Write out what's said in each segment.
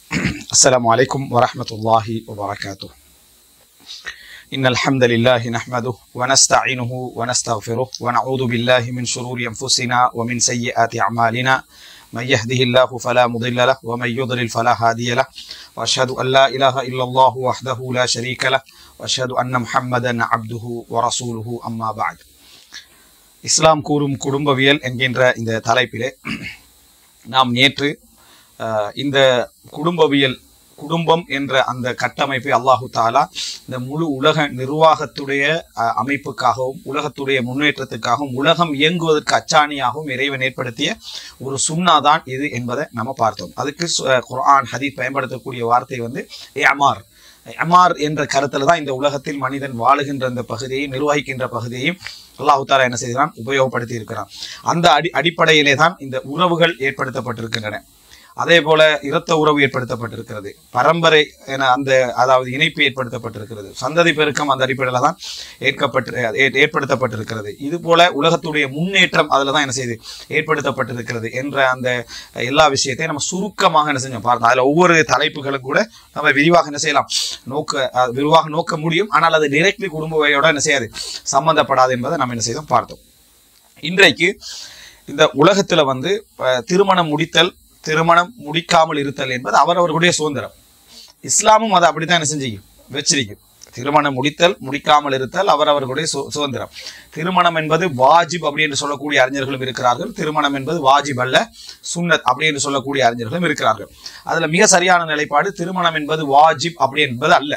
السلام عليكم ورحمة الله وبركاته إن الحمد لله نحمده ونستعينه ونستغفره ونعوذ بالله من شرور أنفسنا ومن سيئات أعمالنا من يهده الله فلا مضل له ومن يضلل فلا هادي له وأشهد أن لا إله إلا الله وحده لا شريك له وأشهد أن محمدا عبده ورسوله أما بعد இஸ்லாம் கூறும் குடும்பவியல் என்கின்ற இந்த தலைப்பிலே நாம் நேற்று அஹ், இந்த குடும்பவியல் குடும்பம் என்ற அந்த கட்டமைப்பை அல்லாஹு தாலா இந்த முழு உலக நிர்வாகத்துடைய அஹ், அமைப்புக்காகவும் உலகத்துடைய முன்னேற்றத்துக்காகவும் உலகம் இயங்குவதற்கு அச்சாணியாகவும் இறைவன் ஏற்படுத்திய ஒரு சுண்ணாதான் இது என்பதை நம்ம பார்த்தோம் அதுக்கு சு- அஹ், குர்ஆன் ஹதீஸ் பயன்படுத்தக்கூடிய வார்த்தை வந்து அமார் அமார் என்ற கருத்துல தான் இந்த உலகத்தில் மனிதன் வாழுகின்ற அந்த பகுதியை நிர்வகிக்கின்ற பகுதியையும் அல்லாஹு தாலா என்ன செய்கிறான் உபயோகப்படுத்தி இருக்கிறான் அந்த அடி அடிப்படையிலே தான் இந்த உறவுகள் ஏற்படுத்தப்பட்டிருக்கின்றன அதே போல இரத்த உறவு ஏற்படுத்தப்பட்டிருக்கிறது பரம்பரை என அந்த அதாவது இணைப்பு ஏற்படுத்தப்பட்டிருக்கிறது சந்ததி பெருக்கம் அந்த அடிப்படையில் தான் ஏற்கப்பட்டு ஏ- ஏற்படுத்தப்பட்டிருக்கிறது இது போல உலகத்துடைய முன்னேற்றம் அதில் தான் என்ன செய்யுது ஏற்படுத்தப்பட்டிருக்கிறது என்ற அந்த எல்லா விஷயத்தையும் நம்ம சுருக்கமாக என்ன செஞ்சோம் பார்த்தோம் அதில் ஒவ்வொரு தலைப்புகளும் கூட நம்ம விரிவாக என்ன செய்யலாம் நோக்க அஹ், விரிவாக நோக்க முடியும் ஆனால் அது டிரெக்ட்லி குடும்பவையோட என்ன செய்யாது சம்பந்தப்படாது என்பதை நம்ம என்ன செய்தோம் பார்த்தோம் இன்றைக்கு இந்த உலகத்துல வந்து அஹ், திருமணம் முடித்தல் திருமணம் முடிக்காமல் இருத்தல் என்பது அவரவர்களுடைய சுதந்திரம் இஸ்லாமும் அதை அப்படித்தான் என்ன செஞ்சிக்கும் வச்சிருக்கும் திருமணம் முடித்தல் முடிக்காமல் இருத்தல் அவரவர்களுடைய சு சுதந்திரம் திருமணம் என்பது வாஜிப் அப்படி என்று சொல்லக்கூடிய அறிஞர்களும் இருக்கிறார்கள் திருமணம் என்பது வாஜிப் அல்ல சுன்னத் அப்படி என்று சொல்லக்கூடிய அறிஞர்களும் இருக்கிறார்கள் அதுல மிக சரியான நிலைப்பாடு திருமணம் என்பது வாஜிப் அப்படி என்பது அல்ல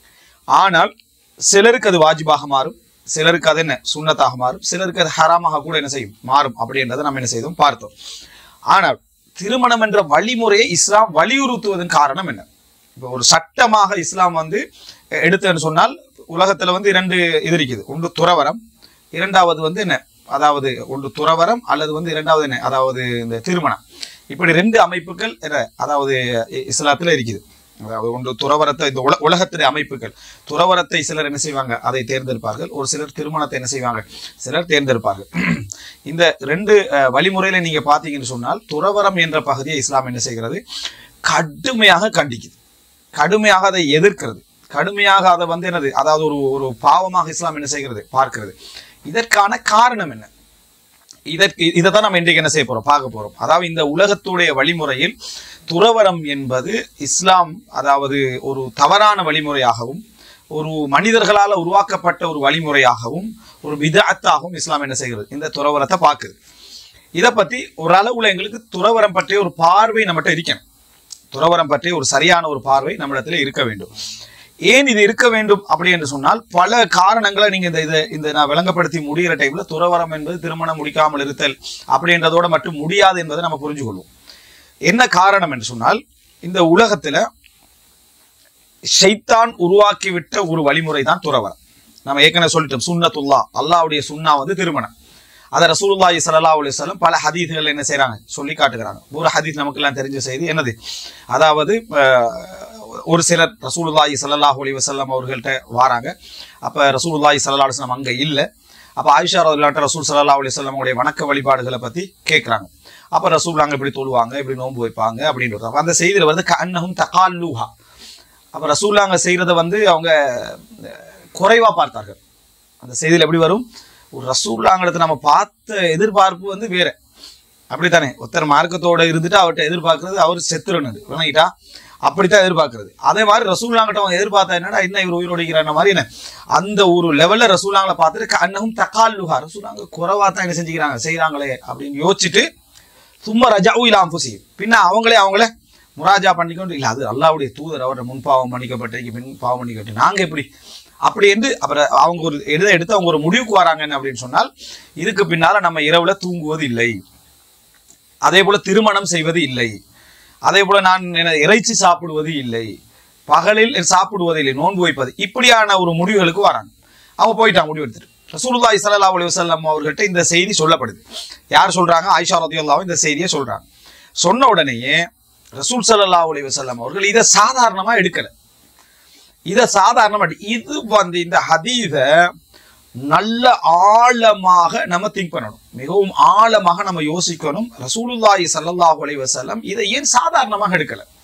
ஆனால் சிலருக்கு அது வாஜிபாக மாறும் சிலருக்கு அது என்ன சுன்னத்தாக மாறும் சிலருக்கு அது ஹராமாக கூட என்ன செய்யும் மாறும் அப்படின்றத நம்ம என்ன செய்தோம் பார்த்தோம் ஆனால் திருமணம் என்ற வழிமுறையை இஸ்லாம் வலியுறுத்துவதன் காரணம் என்ன இப்போ ஒரு சட்டமாக இஸ்லாம் வந்து எடுத்தேன்னு சொன்னால் உலகத்துல வந்து இரண்டு இது இருக்குது ஒன்று துறவரம் இரண்டாவது வந்து என்ன அதாவது ஒன்று துறவரம் அல்லது வந்து இரண்டாவது என்ன அதாவது இந்த திருமணம் இப்படி ரெண்டு அமைப்புகள் என்ன அதாவது இ- இஸ்லாத்துல இருக்குது அதாவது ஒன்று துறவரத்தை இந்த உல உலகத்துடைய அமைப்புகள் துறவரத்தை சிலர் என்ன செய்வாங்க அதை தேர்ந்தெடுப்பார்கள் ஒரு சிலர் திருமணத்தை என்ன செய்வாங்க சிலர் தேர்ந்தெடுப்பார்கள் இந்த ரெண்டு அஹ், வழிமுறையில நீங்க பார்த்தீங்கன்னு சொன்னால் துறவரம் என்ற பகுதியை இஸ்லாம் என்ன செய்கிறது கடுமையாக கண்டிக்குது கடுமையாக அதை எதிர்க்கிறது கடுமையாக அதை வந்து என்னது அதாவது ஒரு ஒரு பாவமாக இஸ்லாம் என்ன செய்கிறது பார்க்கிறது இதற்கான காரணம் என்ன இதற்கு இதை தான் நம்ம இன்றைக்கு என்ன செய்ய போறோம் பார்க்க போறோம் அதாவது இந்த உலகத்துடைய வழிமுறையில் துறவரம் என்பது இஸ்லாம் அதாவது ஒரு தவறான வழிமுறையாகவும் ஒரு மனிதர்களால் உருவாக்கப்பட்ட ஒரு வழிமுறையாகவும் ஒரு விதத்தாகவும் இஸ்லாம் என்ன செய்கிறது இந்த துறவரத்தை பார்க்குது இதை பத்தி ஒரு அளவுல எங்களுக்கு துறவரம் பற்றிய ஒரு பார்வை நம்மகிட்ட இருக்கணும் துறவரம் பற்றிய ஒரு சரியான ஒரு பார்வை நம்மிடத்துல இருக்க வேண்டும் ஏன் இது இருக்க வேண்டும் அப்படி என்று சொன்னால் பல காரணங்களை நீங்க இந்த இதை இந்த நான் விளங்கப்படுத்தி முடிகிற டைம்ல துறவரம் என்பது திருமணம் முடிக்காமல் இருத்தல் அப்படின்றதோட மட்டும் முடியாது என்பதை நம்ம புரிஞ்சுக்கொள்வோம் என்ன காரணம் என்று சொன்னால் இந்த உலகத்துல ஷைத்தான் உருவாக்கிவிட்ட ஒரு வழிமுறை தான் துறவரம் நம்ம ஏற்கனவே சொல்லிட்டோம் சுன்னத்துல்லா அல்லாஹ்வுடைய சுன்னா வந்து திருமணம் அதை ரசூலுல்லாஹி ஸல்லல்லாஹு அலைஹி வஸல்லம் பல ஹதீஸ்கள் என்ன செய்றாங்க சொல்லி காட்டுகிறாங்க ஒரு ஹதீஸ் நமக்கு எல்லாம் தெரிஞ்ச செய்தி என்னது அதாவது அஹ், ஒரு சிலர் ரசூலுல்லாஹி ஸல்லல்லாஹு அலைஹி வஸல்லம் அவர்கள்ட்ட வாராங்க அப்ப ரசூலுல்லாஹி ஸல்லல்லாஹு அலைஹி வஸல்லம் அங்க இல்ல அப்ப ஆயிஷா ரலியல்லாஹு ரசூல் ஸல்லல்லாஹு அலைஹி வஸல்லம் உடைய வணக்க வழிபாடுகளை பத்தி கேட்கறாங்க அப்ப ரசூல் அங்க இப்படி தொழுவாங்க இப்படி நோன்பு வைப்பாங்க அப்படின்றது அப்ப அந்த செய்தியில வந்து கண்ணகும் தகால்லூஹா அப்ப ரசூல்லாங்க செய்யறத வந்து அவங்க அஹ், குறைவா பார்த்தார்கள் அந்த செய்தியில் எப்படி வரும் ஒரு ரசூல்லாங்கிறத நம்ம பார்த்த எதிர்பார்ப்பு வந்து வேற அப்படித்தானே ஒருத்தர் மார்க்கத்தோட இருந்துட்டு அவர்கிட்ட எதிர்பார்க்கறது அவர் செத்துறனது விளங்கிட்டா அப்படித்தான் எதிர்பார்க்கறது அதே மாதிரி ரசூல்லாங்கிட்ட அவங்க எதிர்பார்த்தா என்னடா என்ன இவர் உயிரோடு இருக்கிற மாதிரி என்ன அந்த ஒரு லெவல்ல ரசூல்லாங்களை பார்த்துட்டு அன்னகும் தக்கால்லுஹா ரசூல்லாங்க குறைவா தான் என்ன செஞ்சுக்கிறாங்க செய்றாங்களே அப்படின்னு யோசிச்சுட்டு சும்மா ரஜாவு இல்லாம புசி பின்ன அவங்களே அவங்கள முராஜா பண்ணிக்கொண்டு இல்ல அது அல்லாவுடைய தூதர் அவரை முன் பாவம் பண்ணிக்கப்பட்டிருக்கு பின் பாவம் பண்ணிக்கப்பட்டு நாங்க எப்படி அப்படி என்று அப்புறம் அவங்க ஒரு எடுத்து எடுத்து அவங்க ஒரு முடிவுக்கு வராங்க என்ன அப்படின்னு சொன்னால் இதுக்கு பின்னால நம்ம இரவுல தூங்குவது இல்லை அதே போல திருமணம் செய்வது இல்லை அதே போல நான் என்ன இறைச்சி சாப்பிடுவது இல்லை பகலில் சாப்பிடுவது இல்லை நோன்பு வைப்பது இப்படியான ஒரு முடிவுகளுக்கு வராங்க அவங்க போயிட்டாங்க முடிவு எடுத்துட்டு ரசூலுல்லாஹி ஸல்லல்லாஹு அலைஹி வஸல்லம் அவர்கள்ட்ட இந்த செய்தி சொல்லப்படுது யார் சொல்றாங்க ஆயிஷா ரதியல்லாஹு இந்த செய்தியை சொல்றாங்க சொன்ன உடனேயே ரசூல் ஸல்லல்லாஹு அலைஹி வஸல்லம் அவர்கள் இதை சாதாரணமா எடுக்கல இதை சாதாரணமா எடு- இது வந்து இந்த ஹதீஸ நல்ல ஆழமாக நம்ம திங்க் பண்ணணும் மிகவும் ஆழமாக நம்ம யோசிக்கணும் ரசூலுல்லாஹி ஸல்லல்லாஹு அலைஹி வஸல்லம் இதை ஏன் சாதாரணமாக எடுக்கல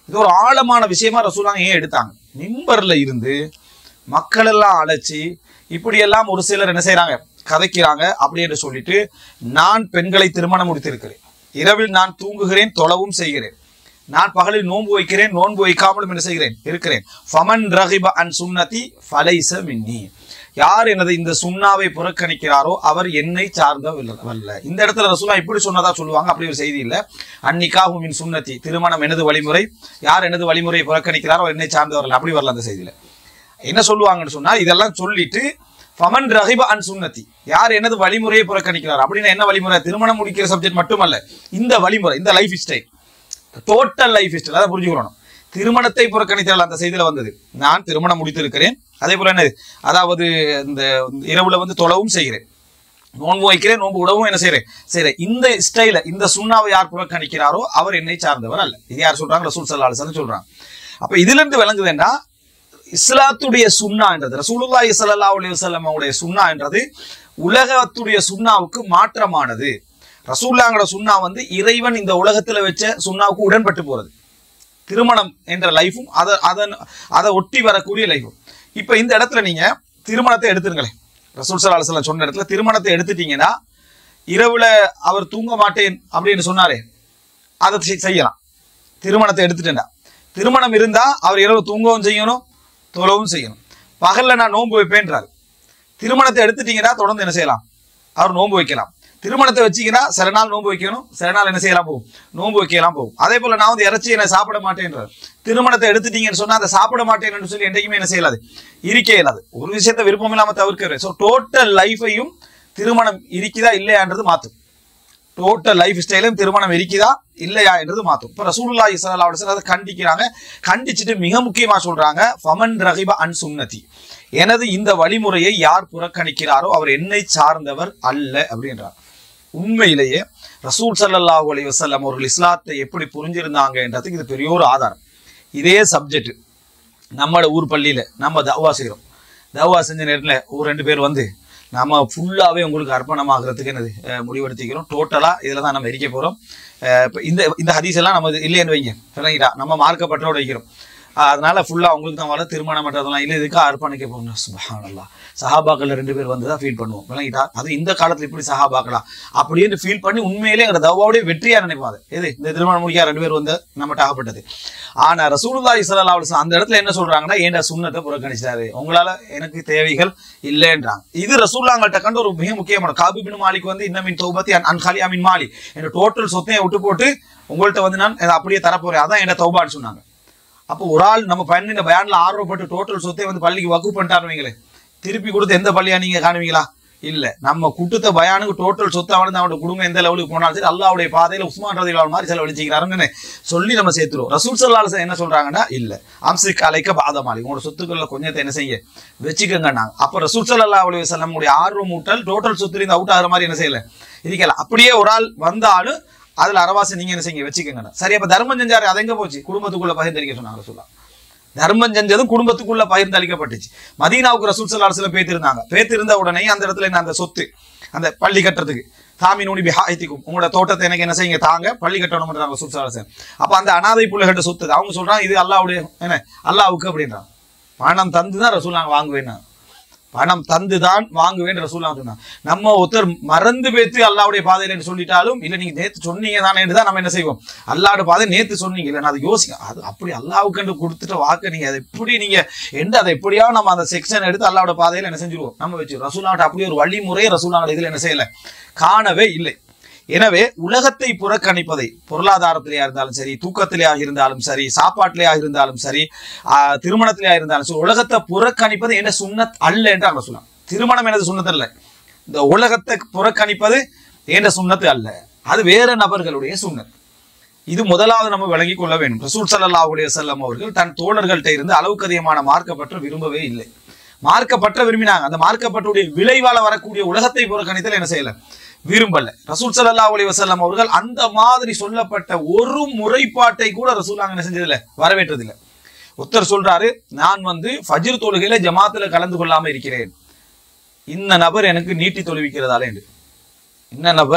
இது ஒரு ஆழமான விஷயமா ரசூலாங்க ஏன் எடுத்தாங்க மிம்பர்ல இருந்து மக்கள் எல்லாம் அழைச்சி இப்படியெல்லாம் ஒரு சிலர் என்ன செய்றாங்க கதைக்கிறாங்க அப்படி என்று சொல்லிட்டு நான் பெண்களை திருமணம் முடித்திருக்கிறேன் இரவில் நான் தூங்குகிறேன் தொலைவும் செய்கிறேன் நான் பகலில் நோன்பு வைக்கிறேன் நோன்பு வைக்காமலும் என்ன செய்கிறேன் இருக்கிறேன் ஃபமன் ரஹிப அன் சுன்னதி ஃபலைச மின்னி யார் எனது இந்த சுண்ணாவை புறக்கணிக்கிறாரோ அவர் என்னை சார்ந்தவல்ல இந்த இடத்துல ரசூலா இப்படி சொன்னதா சொல்லுவாங்க அப்படி ஒரு செய்தி இல்ல அன்னிக்காஹு மின் சுன்னதி திருமணம் எனது வழிமுறை யார் எனது வழிமுறையை புறக்கணிக்கிறாரோ அவர் என்னை சார்ந்தவர்கள் அப்படி வரல அந்த செய்தியில என்ன சொல்லுவாங்கன்னு சொன்னா இதெல்லாம் சொல்லிட்டு ஃபமன் ரஹிப அன் சுன்னதி யார் எனது வழிமுறையை புறக்கணிக்கிறார் அப்படின்னா என்ன வழிமுறை திருமணம் முடிக்கிற சப்ஜெக்ட் மட்டுமல்ல இந்த வழிமுறை இந்த lifestyle total lifestyle அதை புரிஞ்சுக்கணும் திருமணத்தை புறக்கணித்தால் அந்த செய்தியில வந்தது நான் திருமணம் முடித்திருக்கிறேன் அதே போல என்னது அதாவது இந்த இரவுல வந்து தொலைவும் செய்கிறேன் நோன்பு வைக்கிறேன் நோன்பு விடவும் என்ன செய்றேன் செய்றேன் இந்த ஸ்டைல இந்த சுண்ணாவை யார் புறக்கணிக்கிறாரோ அவர் என்னை சார்ந்தவர் அல்ல இது யார் சொல்றாங்க ரசூல் சல்லா அலிஸ்லாம் சொல்றாங்க அப்ப இதுல இருந்து விளங்குதுன்னா இஸ்லாத்துடைய சுண்ணா என்றது ரசூலுல்லாஹி ஸல்லல்லாஹு அலைஹி வஸல்லம் உடைய சுண்ணா என்றது உலகத்துடைய சுண்ணாவுக்கு மாற்றமானது ரசூல்லாங்கட சுண்ணா வந்து இறைவன் இந்த உலகத்துல வச்ச சுண்ணாவுக்கு உடன்பட்டு போறது திருமணம் என்ற லைஃபும் அதை அதன் அதை ஒட்டி வரக்கூடிய லைஃபும் இப்போ இந்த இடத்துல நீங்க திருமணத்தை எடுத்துருங்களேன் ரசூல் சல்லா அலுவலம் சொன்ன இடத்துல திருமணத்தை எடுத்துட்டீங்கன்னா இரவுல அவர் தூங்க மாட்டேன் அப்படின்னு சொன்னாரே அதை செய்- செய்யலாம் திருமணத்தை எடுத்துட்டேன்டா திருமணம் இருந்தா அவர் இரவு தூங்கவும் செய்யணும் தொழவும் செய்யணும் பகல்ல நான் நோன்பு வைப்பேன்றாரு திருமணத்தை எடுத்துட்டீங்கன்னா தொடர்ந்து என்ன செய்யலாம் அவர் நோன்பு வைக்கலாம் திருமணத்தை வச்சீங்கன்னா சில நாள் நோன்பு வைக்கணும் சில நாள் என்ன செய்யலாம் போகும் நோன்பு வைக்கலாம் போகும் அதே போல நான் வந்து இறைச்சி என்ன சாப்பிட மாட்டேன்றார் திருமணத்தை எடுத்துட்டீங்கன்னு சொன்னா அதை சாப்பிட மாட்டேன்னு சொல்லி என்றைக்குமே என்ன செய்யலாது இருக்கே இல்லாது ஒரு விஷயத்த விருப்பம் இல்லாம தவிர்க்கிறேன் ஸோ டோட்டல் லைஃபையும் திருமணம் இருக்குதா இல்லையான்றது மாற்றும் டோட்டல் லைஃப் ஸ்டைலும் திருமணம் இருக்குதா இல்லையா என்றது மாற்றும் இப்போ ரசூலுல்லாஹி ஸல்லல்லாஹு அலைஹி வஸல்லம் அதை கண்டிக்கிறாங்க கண்டிச்சுட்டு மிக முக்கியமா சொல்றாங்க ஃபமன் ரகிப அன் சுன்னதி எனது இந்த வழிமுறையை யார் புறக்கணிக்கிறாரோ அவர் என்னை சார்ந்தவர் அல்ல அப்படின்றார் உண்மையிலேயே ரசூல் ஸல்லல்லாஹு அலைஹி வஸல்லம் அவர்கள் இஸ்லாத்தை எப்படி புரிஞ்சிருந்தாங்க என்றதுக்கு இது பெரிய ஒரு ஆதாரம் இதே சப்ஜெக்ட் நம்மளோட ஊர் பள்ளியில நம்ம தவா செய்கிறோம் தவா செஞ்ச நேரத்தில் ஒரு ரெண்டு பேர் வந்து நம்ம ஃபுல்லாகவே உங்களுக்கு அர்ப்பணமாகறதுக்கு என்னது அஹ், முடிவெடுத்திக்கிறோம் டோட்டலாக இதில் தான் நம்ம இருக்க போகிறோம் இப்போ இந்த இந்த ஹதீஸ் எல்லாம் நம்ம இது இல்லைன்னு வைங்க விளங்கிட்டா நம்ம மார்க்கப்பட்டோட வைக்கிறோம் அஹ், அதனால ஃபுல்லாக உங்களுக்கு தான் வர திருமணம் பண்ணுறதெல்லாம் இல்லை இதுக்கு அர்ப்பணிக்க போகணும் சுபஹானல்லாஹ் சஹாபாக்கள் ரெண்டு பேர் வந்து தான் ஃபீல் பண்ணுவோம் விளங்கிட்டா அது இந்த காலத்தில் இப்படி சஹாபாக்களா அப்படின்னு ஃபீல் பண்ணி உண்மையிலே எங்க தவாவுடைய வெற்றியா நினைப்போம் அது எது இந்த திருமணம் முடிக்க ரெண்டு பேர் வந்து நம்மகிட்ட ஆகப்பட்டது ஆனா ரசூலுல்லாஹி ஸல்லல்லாஹு அலைஹி வஸல்லம் அந்த இடத்துல என்ன சொல்றாங்கன்னா ஏன்டா சுன்னத்தை புறக்கணிச்சாரு உங்களால எனக்கு தேவைகள் இல்லைன்றாங்க இது ரசூல்லாங்கள்ட்ட கண்டு ஒரு மிக முக்கியமான காபி பின் மாலிக் வந்து இன்னமின் தௌபத்தி அன் அன்காலி அமின் மாலி என் டோட்டல் சொத்தையை விட்டு போட்டு உங்கள்ட்ட வந்து நான் இதை அப்படியே தரப்போறேன் அதான் என்ன தௌபான்னு சொன்னாங்க அப்போ ஒரு ஆள் நம்ம பண்ணின பயான்ல ஆர்வப்பட்டு டோட்டல் சொத்தை வந்து பள்ளிக்கு வக்கு பண்ணிட்டாரு வைங்களேன் திருப்பி கொடுத்து எந்த பள்ளியா நீங்க காணுவீங்களா இல்ல நம்ம குட்டுத்த பயானுக்கு டோட்டல் சொத்தை அவனது அவனோட குடும்பம் எந்த லெவலுக்கு போனாலும் சரி அல்லாவுடைய பாதையில உஸ்மான் ரதிலால் மாதிரி செலவழிச்சிக்கிறாருன்னு சொல்லி நம்ம சேர்த்துருவோம் ரசூல் சல்லாஹ் என்ன சொல்றாங்கன்னா இல்ல அம்சிக் அலைக்க பாதமாளி உங்களோட சொத்துக்கள்ல கொஞ்சத்தை என்ன செய்ய வச்சுக்கோங்க நாங்க அப்ப ரசூல் சல்லா அலி வசல்லம் உடைய ஆர்வம் ஊட்டல் டோட்டல் சொத்து இருந்து அவுட் ஆகிற மாதிரி என்ன செய்யல இருக்கல அப்படியே ஒரு ஆள் வந்தாலும் அதுல அரவாசி நீங்க என்ன செய்யுங்க வச்சுக்கோங்க சரி அப்ப தர்மம் செஞ்சாரு அது எங்க போச்சு குடும்பத்துக்குள்ள பகிர்ந்தளிக்க சொன்னாங்க ரசூலா தர்மம் செஞ்சதும் குடும்பத்துக்குள்ள பகிர்ந்தளிக்கப்பட்டுச்சு மதீனாவுக்கு ரசூல் சல்லா அலுவலம் பேத்திருந்தாங்க பேத்திருந்த உடனே அந்த இடத்துல என்ன அந்த சொத்து அந்த பள்ளி கட்டுறதுக்கு தாமி நூனி பிஹாயத்திக்கும் உங்களோட தோட்டத்தை எனக்கு என்ன செய்யுங்க தாங்க பள்ளி கட்டணும் ரசூல் சல்லா அலுவலம் அப்ப அந்த அனாதை புள்ளைகிட்ட சொத்து அவங்க சொல்றாங்க இது அல்லாவுடைய என்ன அல்லாவுக்கு அப்படின்றாங்க பணம் தந்து தான் ரசூல் நாங்க வாங்குவேன் பணம் தந்து தான் வாங்குவேன் ரசூல்லா சொன்னாங்க நம்ம ஒருத்தர் மறந்து பேத்து அல்லாவுடைய பாதையில சொல்லிட்டாலும் இல்ல நீங்க நேத்து சொன்னீங்க தானே தான் நம்ம என்ன செய்வோம் அல்லாவுடைய பாதை நேத்து சொன்னீங்க இல்ல நான் அதை யோசிக்க அது அப்படி அல்லாவுக்கு கொடுத்துட்ட வாக்கு நீங்க அதை எப்படி நீங்க எந்த அதை எப்படியாவது நம்ம அந்த செக்ஷன் எடுத்து அல்லாவோட பாதையில என்ன செஞ்சிருவோம் நம்ம வச்சு ரசூல்லாட்ட அப்படி ஒரு வழிமுறை ரசூல்லாவோட இதுல என்ன செய்யல காணவே இல்லை எனவே உலகத்தை புறக்கணிப்பதை பொருளாதாரத்திலேயா இருந்தாலும் சரி தூக்கத்திலேயாக இருந்தாலும் சரி சாப்பாட்டிலேயாக இருந்தாலும் சரி ஆஹ், திருமணத்திலேயா இருந்தாலும் சரி உலகத்தை புறக்கணிப்பது என்ன சுன்னத் அல்ல என்று அவங்க சொல்லலாம் திருமணம் எனது சுன்னத் அல்ல இந்த உலகத்தை புறக்கணிப்பது என்ற சுன்னத்து அல்ல அது வேற நபர்களுடைய சுன்னத் இது முதலாவது நம்ம விளங்கிக் கொள்ள வேண்டும் ரசூல் ஸல்லல்லாஹு அலைஹி வஸல்லம் அவர்கள் தன் தோழர்கள்ட்ட இருந்து அளவுக்கு அதிகமான மார்க்கப்பற்ற விரும்பவே இல்லை மார்க்கப்பற்ற விரும்பினாங்க அந்த மார்க்கப்பற்றுடைய விளைவால வரக்கூடிய உலகத்தை புறக்கணித்தல் என்ன செய்யல விரும்பல ரசூல் ஸல்லல்லாஹு அலைஹி வஸல்லம் அவர்கள் அந்த மாதிரி சொல்லப்பட்ட ஒரு முறைப்பாட்டை கூட ரசூல் என்ன செஞ்சதில்ல வரவேற்றதில்ல ஒருத்தர் சொல்றாரு நான் வந்து ஃபஜ்ர் தொழுகையில ஜமாத்துல கலந்து கொள்ளாம இருக்கிறேன் இந்த நபர் எனக்கு நீட்டி தொழுவிக்கிறதால என்று இந்த நபர்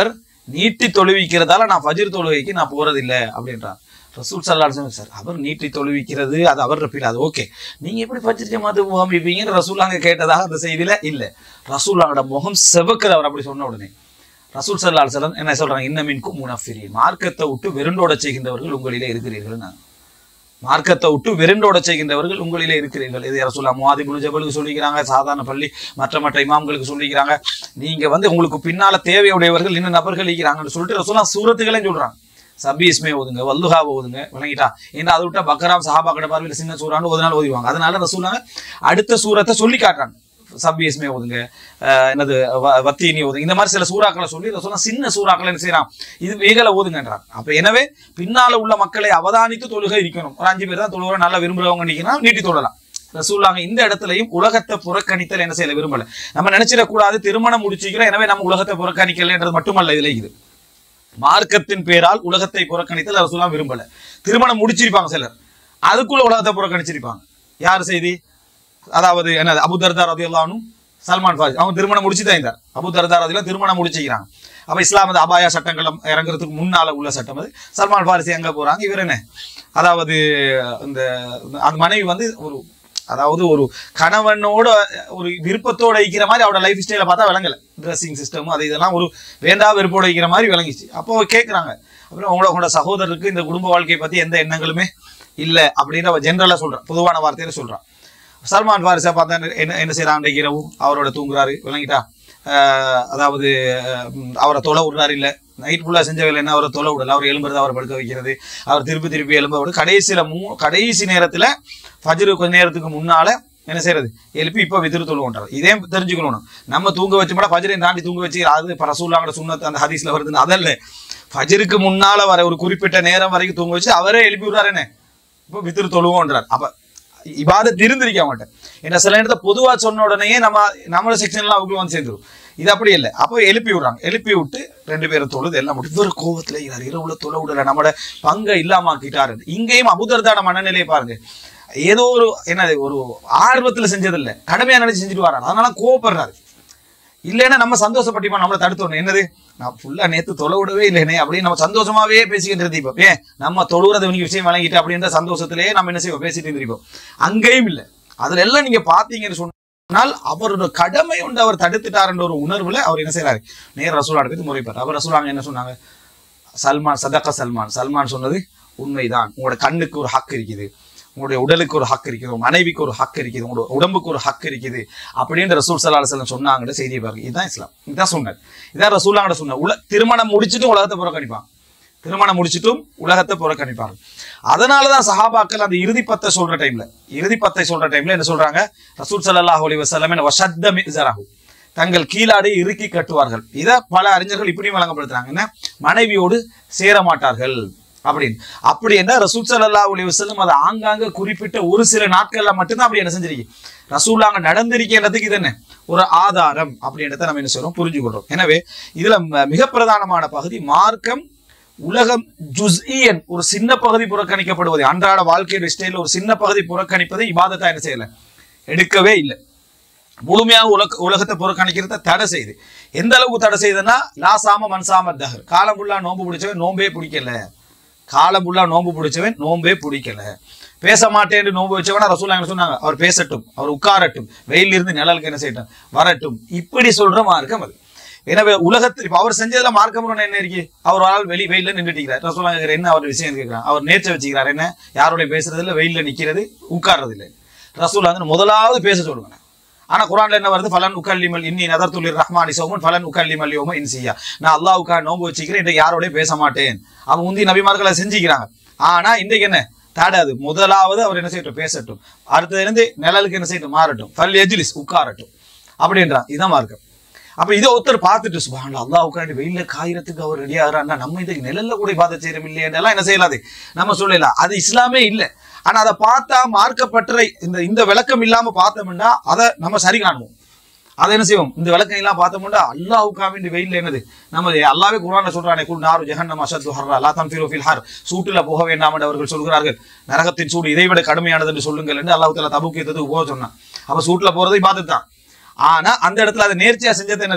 நீட்டி தொழுவிக்கிறதால நான் ஃபஜ்ர் தொழுகைக்கு நான் போறது இல்ல அப்படின்றான் ரசூல் சல்லா சார் அவர் நீட்டி தொழுவிக்கிறது அது அவர் ரப்பில் அது ஓகே நீங்க எப்படி ஃபஜ்ர் ஜமாத்து முகாமிப்பீங்கன்னு ரசூல் அங்க கேட்டதாக அந்த செய்தியில இல்ல ரசூலாவோட முகம் செவக்குது அவர் அப்படி சொன்ன உடனே ரசூல் சல்லா அலுவலம் என்ன சொல்றாங்க இன்னமின்கும் முனஃபிரின் மார்க்கத்தை விட்டு வெருண்டோட செய்கின்றவர்கள் உங்களிலே இருக்கிறீர்கள் மார்க்கத்தை விட்டு வெருண்டோட செய்கின்றவர்கள் உங்களிலே இருக்கிறீர்கள் இது ரசூல்லா முவாதிபுல் ஜபலுக்கு சொல்லிக்கிறாங்க சாதாரண பள்ளி மற்ற மற்ற இமாம்களுக்கு சொல்லிக்கிறாங்க நீங்க வந்து உங்களுக்கு பின்னால தேவையுடையவர்கள் இன்னும் நபர்கள் இருக்கிறாங்கன்னு சொல்லிட்டு ரசூல்லா சூரத்துகளையும் சொல்றாங்க சபி இஸ்மே ஓதுங்க வல்லுஹாவை ஓதுங்க விளங்கிட்டா ஏன்னா அதை விட்டா பக்கராம் சஹாபா கடை பார்வையில் சின்ன சூறான்னு ஒரு நாள் ஓதிவாங்க அதனால ரசூலாங்க அடுத்த சூரத்தை சொல்லி காட்டுறாங்க சபி இஸ்மே ஓதுங்க அஹ் என்னது வ- வத்தீனி ஓதுங்க இந்த மாதிரி சில சூறாக்களை சொல்லி ரசூலா சின்ன சூறாக்களை என்ன செய்யறான் இது வேகல ஓதுங்கன்றான் அப்ப எனவே பின்னால உள்ள மக்களை அவதானித்து தொழுகை இருக்கணும் ஒரு அஞ்சு பேர் தான் தொழுகிற நல்லா விரும்புறவங்க நிற்கிறா நீட்டி தொழலாம் ரசூல்லாங்க இந்த இடத்துலயும் உலகத்தை புறக்கணித்தல் என்ன செய்யல விரும்பல நம்ம நினைச்சிடக்கூடாது திருமணம் முடிச்சுக்கிறோம் எனவே நம்ம உலகத்தை புறக்கணிக்கலன்றது மட்டுமல்ல இதுல இது மார்க்கத்தின் பேரால் உலகத்தை புறக்கணித்தல் ரசூலா விரும்பல திருமணம் முடிச்சிருப்பாங்க சிலர் அதுக்குள்ள உலகத்தை புறக்கணிச்சிருப்பாங்க யார் செய்தி அதாவது என்னது அபு தர்தா ரதியுல்லானும் சல்மான் ஃபாரிஸ் அவங்க திருமணம் முடிச்சு தான் இருந்தார் அபு தர்தா ரதிலாம் திருமணம் முடிச்சுக்கிறாங்க அப்ப இஸ்லாம் வந்து அபாயா சட்டங்கள் இறங்குறதுக்கு முன்னால உள்ள சட்டம் அது சல்மான் ஃபாரிசி எங்க போறாங்க இவர் என்ன அதாவது இந்த அந்த மனைவி வந்து ஒரு அதாவது ஒரு கணவனோட ஒரு விருப்பத்தோட வைக்கிற மாதிரி அவரோட லைஃப் ஸ்டைலை பார்த்தா விளங்கல ட்ரெஸ்ஸிங் சிஸ்டம் அது இதெல்லாம் ஒரு வேண்டா வெறுப்போட வைக்கிற மாதிரி விளங்கிச்சு அப்போ கேட்குறாங்க அப்புறம் உங்களோட உங்களோட சகோதரருக்கு இந்த குடும்ப வாழ்க்கையை பத்தி எந்த எண்ணங்களுமே இல்லை அப்படின்னு அவ ஜென்ரலா சொல்றான் பொதுவான வார்த்தையில சொல்றான் சல்மான் ஃபாரிஸை பார்த்தா என்ன என்ன செய்யறான் அன்றைக்கு இரவு அவரோட தூங்குறாரு விளங்கிட்டா ஆஹ் அதாவது உம், அவரை தொலை விடுறாரு இல்ல நைட் ஃபுல்லா செஞ்ச வேலை என்ன அவரை தொலை விடல அவர் எழும்புறது அவரை படுக்க வைக்கிறது அவர் திருப்பி திருப்பி எழும்ப விட கடைசியில மூ கடைசி நேரத்துல ஃபஜ்ரு கொஞ்ச நேரத்துக்கு முன்னால என்ன செய்யறது எழுப்பி இப்ப விதிரு தொழுவோன்றார் இதே தெரிஞ்சுக்கணும் நம்ம. நம்ம தூங்க வச்சு கூட ஃபஜ்ரையும் தாண்டி தூங்க வச்சு அது இப்ப ரசூல்லாங்கட சுண்ணத்து அந்த ஹதீஸ்ல வருதுன்னு அதல்ல ஃபஜ்ருக்கு முன்னால வர ஒரு குறிப்பிட்ட நேரம் வரைக்கும் தூங்க வச்சு அவரே எழுப்பி விடுறாரு என்ன இப்போ வித்திரு தொழுவோன்றார் அப்ப இபாதத் இருந்திருக்க மாட்டேன் ஏன்னா சில இடத்துல பொதுவா சொன்ன உடனேயே நம்ம நம்மளோட செக்ஷன்லாம் அவங்க வந்து சேர்ந்துரும் இது அப்படி இல்லை அப்போ எழுப்பி விடுறாங்க எழுப்பி விட்டு ரெண்டு பேரும் தொழுது எல்லாம் முடியும் இவர் கோவத்துல இருக்கிறார் இரவுல தொலை விடல நம்மளோட பங்கை இல்லாமாக்கிட்டாரு இங்கேயும் அபுதர்தான மனநிலையை பாருங்க ஏதோ ஒரு என்னது ஒரு ஆர்வத்துல செஞ்சது இல்ல கடமையா நினைச்சு செஞ்சுட்டு வராரு அதனால கோவப்படுறாரு இல்லைன்னா நம்ம சந்தோஷப்பட்டிப்போம் நம்மளை தடுத்தோணும் என்னது நான் ஃபுல்லா நேத்து தொலை விடவே இல்லைனே அப்படின்னு நம்ம சந்தோஷமாவே பேசிக்கிட்டு இருந்தோம் ஏன் நம்ம தொழுகிறது இவனுக்கு விஷயம் வழங்கிட்டு அப்படின்ற சந்தோஷத்திலேயே நம்ம என்ன செய்வோம் பேசிட்டு இருந்திருப்போம் அங்கேயும் இல்லை அதுல எல்லாம் நீங்க பாத்தீங்கன்னு சொன்னால் அவரோட கடமை உண்டு அவர் தடுத்துட்டாருன்ற ஒரு உணர்வுல அவர் என்ன செய்யறாரு நேர ரசூலா எடுத்து முறைப்பார் அவர் ரசூலாங்க என்ன சொன்னாங்க சல்மான் சதக்க சல்மான் சல்மான் சொன்னது உண்மைதான் உங்களோட கண்ணுக்கு ஒரு ஹக் இருக்குது உங்களுடைய உடலுக்கு ஒரு ஹக் இருக்குது உங்க மனைவிக்கு ஒரு ஹக் இருக்குது உங்களோட உடம்புக்கு ஒரு ஹக் இருக்குது அப்படின்ற ரசூல் சல்லா அலுவலம் சொன்னாங்கன்ற செய்தியை பாருங்க இதுதான் இஸ்லாம் இதுதான் சொன்னார் இதான் ரசூலாங்கட சொன்னார் உல திருமணம் முடிச்சுட்டு உலகத்தை புறக்கணிப்பான் திருமணம் முடிச்சிட்டும் உலகத்தை புறக்கணிப்பாங்க அதனாலதான் சஹாபாக்கள் அந்த இறுதி பத்தை சொல்ற டைம்ல இறுதி பத்தை சொல்ற டைம்ல என்ன சொல்றாங்க ரசூல் ஸல்லல்லாஹு அலைஹி வஸல்லம் வஷத்த மிஸரஹு தங்கள் கீழாடை இறுக்கி கட்டுவார்கள் இதை பல அறிஞர்கள் இப்படியும் வழங்கப்படுத்துறாங்க என்ன மனைவியோடு சேர மாட்டார்கள் அப்படின்னு அப்படி என்ன ரசூல் ஸல்லல்லாஹு அலைஹி வஸல்லம் அதை ஆங்காங்க குறிப்பிட்ட ஒரு சில நாட்கள்ல மட்டும்தான் அப்படி என்ன செஞ்சிருக்கு ரசூலாங்க நடந்திருக்கிறதுக்கு இது என்ன ஒரு ஆதாரம் அப்படின்றத நம்ம என்ன சொல்றோம் புரிஞ்சுக்கொள்றோம் எனவே இதுல ம- மிக பிரதானமான பகுதி மார்க்கம் உலகம் ஜுஸ்இயன் ஒரு சின்ன பகுதி புறக்கணிக்கப்படுவது அன்றாட வாழ்க்கையோட ஸ்டைல ஒரு சின்ன பகுதி புறக்கணிப்பதை இபாதத்தா என்ன செய்யல எடுக்கவே இல்லை முழுமையாக உலக உலகத்தை புறக்கணிக்கிறத தடை செய்யுது எந்த அளவுக்கு தடை செய்யுதுன்னா லாசாம மன்சாம தஹர் காலம் ஃபுல்லா நோன்பு பிடிச்சவன் நோன்பே பிடிக்கல காலம் ஃபுல்லா நோன்பு பிடிச்சவன் நோன்பே பிடிக்கல பேச மாட்டேன்னு நோன்பு வச்சவனா ரசூலா என்ன சொன்னாங்க அவர் பேசட்டும் அவர் உட்காரட்டும் வெயிலில் இருந்து நிழலுக்கு என்ன செய்யட்டும் வரட்டும் இப்படி சொல்ற மார்க்கம் அது எனவே உலகத்தில் இப்ப அவர் செஞ்சதுல மார்க்கம் என்ன இருக்கு அவர் ஒரு ஆள் வெளி வெயில நின்றுட்டு இருக்கிறார் ரசூலா கேக்குறாரு, என்ன அவர் விஷயம் கேட்கிறார் அவர் நேர்ச்சை வச்சுக்கிறார் என்ன யாரோட பேசுறது இல்ல வெயில்ல நிக்கிறது உட்கார்றது இல்லை ரசூலா வந்து முதலாவது பேச சொல்லுங்க ஆனா குரான்ல என்ன வருது ஃபலன் உக்கல்லிமல் இன்னி நதர்த்துலிர் ரஹ்மானி சௌமன் ஃபலன் உக்கல்லிமல் யோம இன்சியா நான் அல்லாஹ்வுக்காக நோன்பு வச்சுக்கிறேன் இன்றைக்கு யாரோடய பேச மாட்டேன் அவங்க முந்தி நபிமார்களை செஞ்சுக்கிறாங்க ஆனா இன்றைக்கு என்ன தாடாது முதலாவது அவர் என்ன செய்யட்டும் பேசட்டும் அடுத்தது இருந்து நிழலுக்கு என்ன செய்யட்டும் மாறட்டும் ஃபல் எஜ்லிஸ் உட்காரட்டும் அப்படின்றான் இதான் மார்க்கம் அப்ப இதை ஒருத்தர் பார்த்துட்டு சுபான் அல்லாஹ் உட்காந்து வெயில காயிரத்துக்கு அவர் ரெடி ஆகிறான்னா நம்ம இதுக்கு நிழல்ல கூட பாத செய்யறோம் இல்லையெல்லாம் என்ன செய்யலாது நம்ம சொல்லலாம் அது இஸ்லாமே இல்லை ஆனா அதை பார்த்தா மார்க்கப்பற்ற இந்த இந்த விளக்கம் இல்லாம பார்த்தோம்னா அதை நம்ம சரி காணுவோம் அதை என்ன செய்வோம் இந்த விளக்கம் எல்லாம் பார்த்தோம்னா அல்லாஹுக்கா வேண்டி வெயில்ல என்னது நம்ம அல்லாவே குரான சொல்றானே குல் நாரு ஜஹன்னம் அஷத்து ஹர்ரா லா தன்ஃபிரு ஃபில் ஹர் சூட்டுல போக வேண்டாம் என்று அவர்கள் சொல்கிறார்கள் நரகத்தின் சூடு இதை விட கடுமையானது என்று சொல்லுங்கள் என்று அல்லாஹ் தலா தபுக்கு யுத்தத்துக்கு போக சொன்னான் அப்ப சூட்டுல போறதை பார்த்து தான் ஆனா அந்த இடத்துல அதை நேர்ச்சியா செஞ்சது என்னது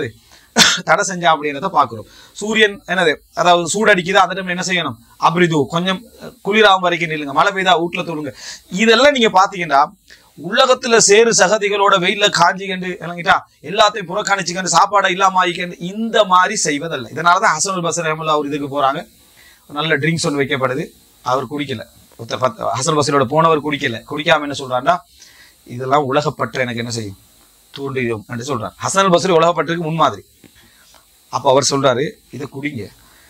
தடை செஞ்சா அப்படின்றத பார்க்கிறோம் சூரியன் என்னது அதாவது சூடடிக்குது அந்த டைம்ல என்ன செய்யணும் அப்ரிது கொஞ்சம் குளிராகும் வரைக்கும் நில்லுங்க மழை பெய்தா வீட்டுல தூளுங்க இதெல்லாம் நீங்க பாத்தீங்கன்னா உலகத்துல சேறு சகதிகளோட வெயில்ல காஞ்சிக்கண்டு இறங்கிட்டா எல்லாத்தையும் புறக்கணிச்சுக்கண்டு சாப்பாடை இல்லாம ஆகிக்கண்டு இந்த மாதிரி செய்வதல்ல இதனாலதான் ஹசனுல் பசர் ரஹமுல்லா அவர் இதுக்கு போறாங்க நல்ல ட்ரிங்க்ஸ் ஒன்று வைக்கப்படுது அவர் குடிக்கல ஒருத்தர் பத்து ஹசன் பசரோட போனவர் குடிக்கல குடிக்காம என்ன சொல்றாருன்னா இதெல்லாம் உலகப்பற்று எனக்கு என்ன செய்யும் தூண்டிடும் என்று சொல்றார் ஹசன் பஸ்ரி உலகப்பற்றுக்கு முன்மாதிரி அப்ப அவர் சொல்றாரு இதை குடிங்க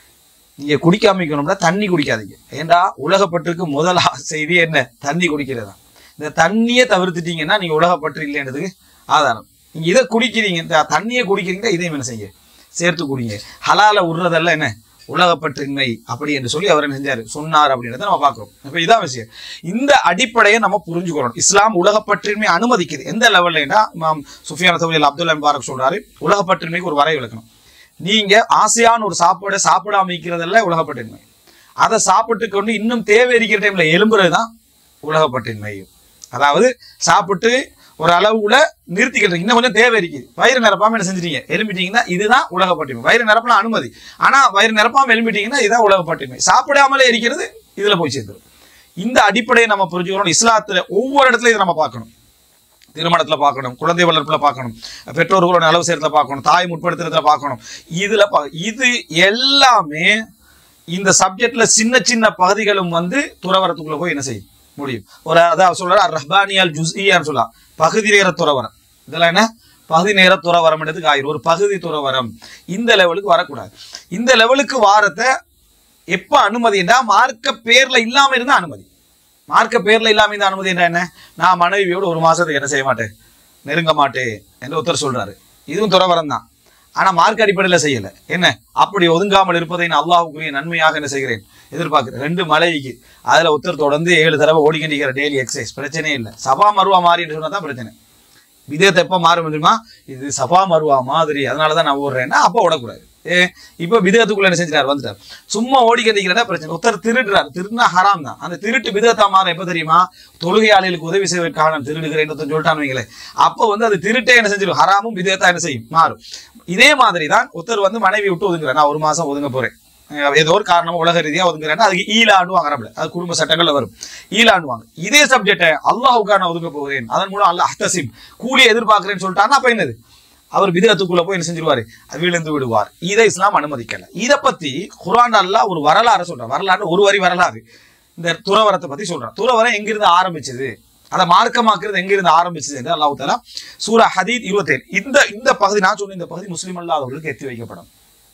நீங்க குடிக்காம இருக்கணும்னா தண்ணி குடிக்காதீங்க ஏண்டா உலகப்பற்றுக்கு முதல் செய்தி என்ன தண்ணி குடிக்கிறதா இந்த தண்ணியை தவிர்த்துட்டீங்கன்னா நீங்க உலகப்பற்று இல்லைன்றதுக்கு ஆதாரம் நீங்க இதை குடிக்கிறீங்க இந்த தண்ணியை குடிக்கிறீங்கன்னா இதையும் என்ன செய்ய சேர்த்து குடிங்க ஹலால விடுறதெல்லாம் என்ன உலகப்பற்றின்மை அப்படி என்று சொல்லி அவர் என்ன செஞ்சாரு சொன்னார் அப்படின்றத நம்ம பார்க்கிறோம் இப்ப இதான் விஷயம் இந்த அடிப்படையை நம்ம புரிஞ்சுக்கிறோம் இஸ்லாம் உலகப்பற்றின்மை அனுமதிக்குது எந்த லெவல்லா இமாம் சுஃபியான் தவிர அப்துல்லா முபாரக் சொல்றாரு உலகப்பற்றின்மைக்கு ஒரு வரை விளக்கணும் நீங்க ஆசையான ஒரு சாப்பாடை சாப்பிடாம இருக்கிறதெல்லாம் உலகப்பற்றின்மை அதை சாப்பிட்டு கொண்டு இன்னும் தேவை இருக்கிற டைம்ல எலும்புறது தான் உலகப்பற்றின்மை அதாவது சாப்பிட்டு ஒரு அளவுல நிறுத்திக்கிட்டு இன்னும் கொஞ்சம் தேவை இருக்குது வயிறு நிரப்பாம என்ன செஞ்சிட்டீங்க எலும்பிட்டீங்கன்னா இதுதான் உலகப்பட்டிமை வயிறு நிரப்பலாம் அனுமதி ஆனா வயிறு நிரப்பாம எலும்பிட்டீங்கன்னா இதுதான் உலகப்பட்டிமை சாப்பிடாமலே இருக்கிறது இதுல போய் சேர்ந்துடும் இந்த அடிப்படையை நம்ம புரிஞ்சுக்கிறோம் இஸ்லாத்துல ஒவ்வொரு இடத்துல இதை நம்ம பார்க்கணும் திருமணத்துல பார்க்கணும் குழந்தை வளர்ப்புல பார்க்கணும் பெற்றோர்களோட அளவு சேர்த்துல பார்க்கணும் தாய் முற்படுத்துறதுல பார்க்கணும் இதுல பா- இது எல்லாமே இந்த சப்ஜெக்ட்ல சின்ன சின்ன பகுதிகளும் வந்து துறவரத்துக்குள்ள போய் என்ன செய்யும் முடியும் ஒரு அதான் சொல்றாரு ரஹ்பானியால் ஜுஸ்இயான்னு சொல்லலாம் பகுதி நேர துறவரம் இதெல்லாம் என்ன பகுதி நேர துறவரம்ன்றதுக்கு ஆயிரும் ஒரு பகுதி துறவரம் இந்த லெவலுக்கு வரக்கூடாது இந்த லெவலுக்கு வாரத்தை எப்ப அனுமதினா மார்க்க பேர்ல இல்லாம இருந்தா அனுமதி மார்க்க பேர்ல இல்லாம இந்த அனுமதி என்ன என்ன நான் மனைவியோட ஒரு மாசத்துக்கு என்ன செய்ய மாட்டேன் நெருங்க மாட்டேன் என்று ஒருத்தர் சொல்றாரு இதுவும் துறவரம் தான் ஆனா மார்க் அடிப்படையில செய்யல என்ன அப்படி ஒதுங்காமல் இருப்பதை நான் அல்லாஹ்வுக்குரிய நன்மையாக என்ன செய்கிறேன் எதிர்பார்க்கிறேன் ரெண்டு மலைக்கு அதுல ஒருத்தர் தொடர்ந்து ஏழு தடவை ஓடிக்கிட்டு டெய்லி எக்ஸசைஸ் பிரச்சனையே இல்லை சபா மருவா மாறின்னு சொன்னா தான் பிரச்சனை விதயத்தை எப்போ மாறும் தெரியுமா இது சபா மருவா மாதிரி அதனால தான் நான் ஓடுறேன்னா அப்போ ஓடக்கூடாது ஏ இப்போ விதத்துக்குள்ள என்ன செஞ்சிட்டார் வந்துட்டார் சும்மா ஓடிக்கிட்டு பிரச்சனை ஒருத்தர் திருடுறார் திருடுனா ஹராம் தான் அந்த திருட்டு விதத்தா மாறும் எப்போ தெரியுமா தொழுகையாளிகளுக்கு உதவி செய்வதற்காக நான் திருடுகிறேன்னு ஒருத்தன் சொல்லிட்டான்னு வைங்களேன் அப்போ வந்து அது திருட்டே என்ன செஞ்சிடும் ஹராமும் விதத்தா என்ன செய்யும் மாறும் இதே மாதிரி தான் ஒருத்தர் வந்து மனைவி விட்டு ஒதுங்குறார் நான் ஒரு மாசம் ஒதுங்க போறேன் அஹ் ஏதோ ஒரு காரணம் உலக ரீதியா ஒதுங்குறேன்னா அதுக்கு ஈலாண்டுவாங்க அரபுல அது குடும்ப சட்டங்கள்ல வரும் ஈலாண்டுவாங்க இதே சப்ஜெக்டை அல்லாஹுக்காக நான் ஒதுங்க போகிறேன் அதன் மூலம் அல்லாஹ் அஹ்தசிம் கூலியை எதிர்பார்க்கிறேன்னு சொல்லிட்டான்னா அப்ப என்னது அவர் விதத்துக்குள்ள போய் என்ன செஞ்சிருவாரு விழுந்து விடுவார் இதை இஸ்லாம் அனுமதிக்கல இதை பத்தி குர்ஆன் அல்லாஹ் ஒரு வரலாறு சொல்றார் வரலாறு ஒரு வரி வரலாறு இந்த துறவரத்தை பத்தி சொல்றான் துறவரம் எங்கிருந்து ஆரம்பிச்சது அதை மார்க்கமாக்குறது எங்கிருந்து ஆரம்பிச்சது என்று அல்லாஹ் தாலா சூரா ஹதீத் இருபத்தேழு இந்த இந்த பகுதி நான் சொன்ன இந்த பகுதி முஸ்லீம் அல்லாதவர்களுக்கு எத்தி வைக்கப்படும்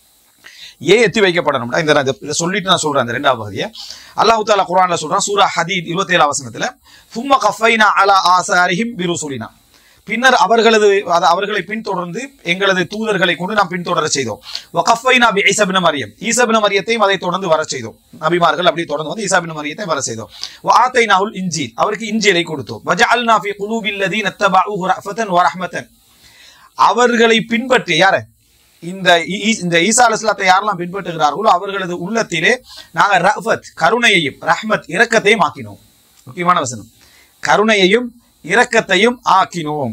ஏன் எத்தி வைக்கப்படணும்னா இந்த நான் இதை- இதை சொல்லிட்டு நான் சொல்றேன் அந்த ரெண்டாவது பகுதியை அல்லாஹ் தாலா குர்ஆன்ல சொல்றான் சூரா ஹதீத் இருபத்தேழு வசனத்துல சும்ம கஃபைனா அலா ஆசாரிஹிம் பிருசுலினா பின்னர் அவர்களது அது- அவர்களை பின்தொடர்ந்து எங்களது தூதர்களை கொண்டு நாம் பின்தொடர செய்தோம் வகஃபைனா பி ஈசபின மரியம் ஈசபின மரியத்தையும் அதை தொடர்ந்து வர செய்தோம் நபிமார்கள் அப்படி தொடர்ந்து வந்து ஈசாபின மரியத்தை வர செய்தோம் வஆத்தைனாஹுல் இன்ஜீல் அவருக்கு இன்ஜீலை கொடுத்தோம் வஜஅல்னா ஃபீ குலூபில் லதீன தபஉஹு ரஃபத்தன் வ ரஹ்மத்தன் அவர்களை பின்பற்றி யார இந்த ஈ- ஈ- இந்த ஈசா அலிஸ்லாத்தை யாரெல்லாம் பின்பற்றுகிறார்களோ அவர்களது உள்ளத்திலே நாங்க ரஃபத் கருணையையும் ரஹ்மத் இரக்கத்தையும் ஆக்கினோம் முக்கியமான வசனம் கருணையையும் இரக்கத்தையும் ஆக்கினோம்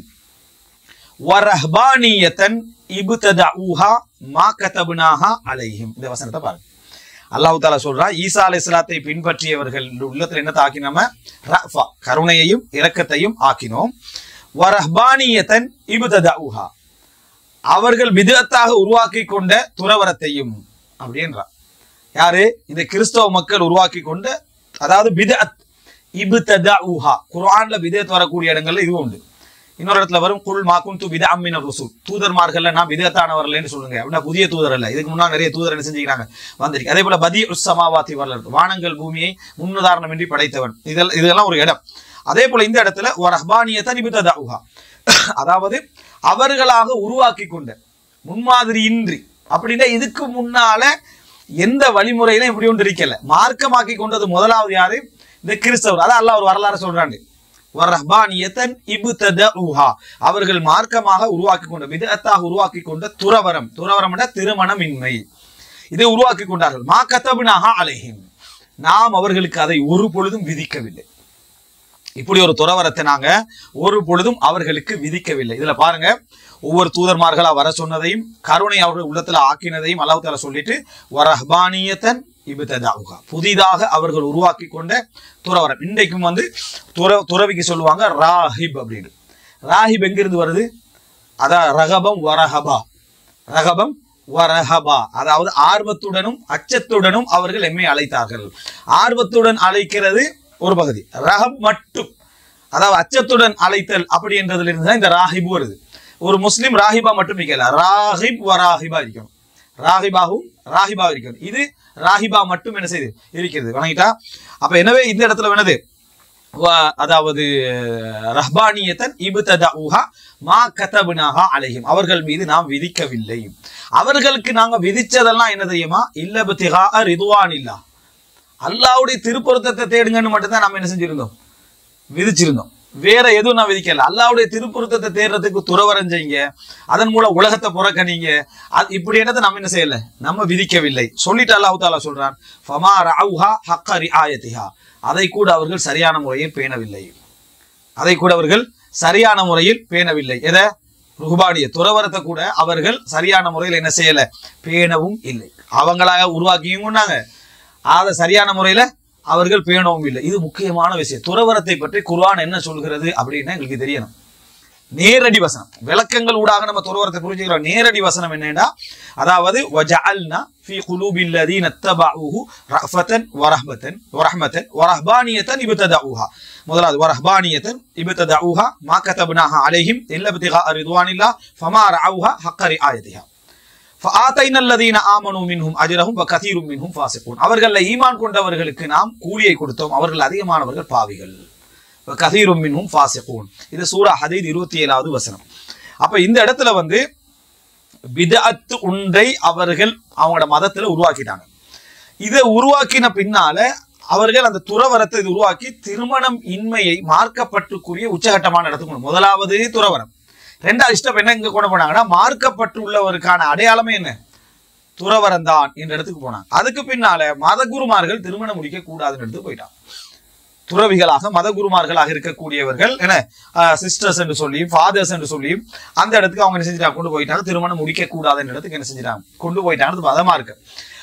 வரஹ்பானியத்தன் இபுததஊஹா மா கதப்னாஹா அலைஹிம் இந்த வசனத்தை பாருங்க அல்லாஹ் தாலா சொல்றா ஈசா அலைஹிஸ்ஸலாத்தை பின்பற்றியவர்கள் உள்ளத்துல என்ன ஆக்கினோம ரஃபா கருணையையும் இரக்கத்தையும் ஆக்கினோம் வரஹ்பானியத்தன் இபுததஊஹா அவர்கள் விதத்தாக உருவாக்கி கொண்ட துறவரத்தையும் அப்படின்றான் யாரு இந்த கிறிஸ்தவ மக்கள் உருவாக்கி கொண்ட அதாவது பிதஅத் இப்ததஉஹா குர்ஆன்ல பிதஅத் வரக்கூடிய இடங்கள்ல இது உண்டு இன்னொரு இடத்துல வரும் குல் மா குந்து பிதஅம் மின ருசுல் தூதர்மார்கள்ல நான் பிதஅத்தானவர்கள்னு சொல்லுங்க அப்படின்னா புதிய தூதர் அல்ல இதுக்கு முன்னாடி நிறைய தூதர் என்ன செஞ்சுக்கிறாங்க வந்திருக்கு அதே போல பதி உஸ்ஸமாவாத்தி வரலாறு வானங்கள் பூமியை முன்னுதாரணமின்றி படைத்தவன் இதெல்லாம் இதெல்லாம் ஒரு இடம் அதே போல இந்த இடத்துல ஒரு ரஹ்பானியத்தன் இப்ததஉஹா அதாவது அவர்களாக உருவாக்கி கொண்ட முன்மாதிரியின்றி அப்படின்னா இதுக்கு முன்னால எந்த வழிமுறையிலும் இப்படி ஒன்று இருக்கல மார்க்கமாக்கி கொண்டது முதலாவது யாரு இந்த கிறிஸ்தவர் அதான் அல்லாஹ் ஒரு வரலாறு சொல்றாங்க வர்ரஹ்பானியத்தன் இப்ததஉஹா அவர்கள் மார்க்கமாக உருவாக்கி கொண்ட விதத்தாக உருவாக்கி கொண்ட துறவரம் துறவரம் திருமணமின்மை இதை உருவாக்கி கொண்டார்கள் மா கத்தபினாஹா அலைஹிம் நாம் அவர்களுக்கு அதை ஒரு பொழுதும் விதிக்கவில்லை இப்படி ஒரு துறவரத்தை நாங்க ஒரு பொழுதும் அவர்களுக்கு விதிக்கவில்லை இதுல பாருங்க ஒவ்வொரு தூதர்மார்களா வர சொன்னதையும் கருணை அவர்கள் உள்ளத்துல ஆக்கினதையும் அல்லாஹ் தாலா சொல்லிட்டு வரஹ்பானியத்தன் இபுத்ததாவுகா புதிதாக அவர்கள் உருவாக்கி கொண்ட துறவரம் இன்றைக்கும் வந்து துற துறவிக்கு சொல்லுவாங்க ராஹிப் அப்படின்னு ராஹிப் எங்கிருந்து வருது அதான் ரகபம் வரஹபா ரகபம் வரஹபா அதாவது ஆர்வத்துடனும் அச்சத்துடனும் அவர்கள் எம்மை அழைத்தார்கள் ஆர்வத்துடன் அழைக்கிறது ஒரு பகுதி ரஹப் மட்டும் அதாவது அச்சத்துடன் அழைத்தல் அப்படி என்றதுல இருந்து தான் இந்த ராஹிப் வருது ஒரு முஸ்லிம் ராஹிபா மட்டும் இருக்கல ராஹிப் வராஹிபா இருக்கணும் ராஹிபாவும் ராஹிபா இருக்கணும் இது ராஹிபா மட்டும் என்ன செய்யுது இருக்கிறது வணங்கிட்டா அப்ப எனவே இந்த இடத்துல என்னது வ- அதாவது ரஹ்பானியத்தன் இபுத்ததூஹா மா கதபுனாஹா அலைஹிம் அவர்கள் மீது நாம் விதிக்கவில்லை அவர்களுக்கு நாங்க விதிச்சதெல்லாம் என்ன தெரியுமா இல்ல பித்திகா ரிதுவான் இல்லா அல்லாவுடைய திருப்பொருத்தத்தை தேடுங்கன்னு மட்டும்தான் நம்ம என்ன செஞ்சிருந்தோம் விதிச்சிருந்தோம் வேற எதுவும் நான் விதிக்கல அல்லாவுடைய திருப்பொருத்தத்தை தேடுறதுக்கு துறவரம் செய்யுங்க அதன் மூலம் உலகத்தை புறக்கணிங்க அது இப்படி என்னதை நம்ம என்ன செய்யல நம்ம விதிக்கவில்லை சொல்லிட்டு அல்லாஹ் தாலா சொல்றான் ஃபமா ரவுஹா ஹக்க ரிஆயத்திஹா அதை கூட அவர்கள் சரியான முறையில் பேணவில்லை அதை கூட அவர்கள் சரியான முறையில் பேணவில்லை எதை ருகுபாடிய துறவரத்தை கூட அவர்கள் சரியான முறையில் என்ன செய்யல பேணவும் இல்லை அவங்களாக உருவாக்கியும் கொண்டாங்க அதை சரியான முறையில அவர்கள் பேணவும் இல்லை இது முக்கியமான விஷயம் துறவரத்தை பற்றி குர்ஆன் என்ன சொல்கிறது அப்படின்னா எங்களுக்கு தெரியணும் நேரடி வசனம் விளக்கங்கள் ஊடாக நம்ம துறவரத்தை புரிஞ்சுக்கிறோம் நேரடி வசனம் என்னன்னா அதாவது வஜஅல்னா ஃபீ குலூபில் லதீன தபஉஹு ரஃபத்தன் வரஹ்மத்தன் வரஹ்மத்தன் வரஹ்பானியத்தன் இப்ததஊஹா முதலாவது வரஹ்பானியத்தன் இப்ததஊஹா மா கதப்னாஹா அலைஹிம் இல்ல இப்திகா ரிதுவானில்லாஹ் ஃபமா ரஅவுஹா ஹக்க ரிஆயத்திஹா فآتينا الذين آمنوا منهم أجرهم وكثير منهم فاسقون அவர்கள ஈமான் கொண்டவர்களுக்கு நாம் கூலியை கொடுத்தோம் அவர்கள் அதிகமானவர்கள் பாவிகள் கதீரும் மின்ஹும் ஃபாசிகூன் இது சூரா ஹதீத் இருபத்தி ஏழாவது வசனம் அப்ப இந்த இடத்துல வந்து பிதஅத்து ஒன்றை அவர்கள் அவங்களோட மதத்துல உருவாக்கிட்டாங்க இதை உருவாக்கின பின்னால அவர்கள் அந்த துறவரத்தை இது உருவாக்கி திருமணம் இன்மையை மார்க்கப்பட்டுக்குரிய உச்சகட்டமான இடத்துக்கு கொண்டு- முதலாவது துறவரம் ரெண்டாவது இஷ்டம் என்ன இங்க கொண்டு போனாங்கன்னா மார்க்கப்பட்டுள்ளவருக்கான அடையாளமே என்ன துறவரம் தான் என்ற இடத்துக்கு போனாங்க அதுக்கு பின்னால மதகுருமார்கள் திருமணம் முடிக்க கூடாதுன்னு எடுத்து போயிட்டாங்க துறவிகளாக மதகுருமார்களாக இருக்கக்கூடியவர்கள் என்ன சிஸ்டர்ஸ் என்று சொல்லி ஃபாதர்ஸ் என்று சொல்லி அந்த இடத்துக்கு அவங்க என்ன செஞ்சிட்டாங்க கொண்டு போயிட்டாங்க திருமணம் முடிக்க கூடாதுன்ற இடத்துக்கு என்ன செஞ்சிட்டாங்க கொண்டு போயிட்டாங்க அது மதமா இருக்கு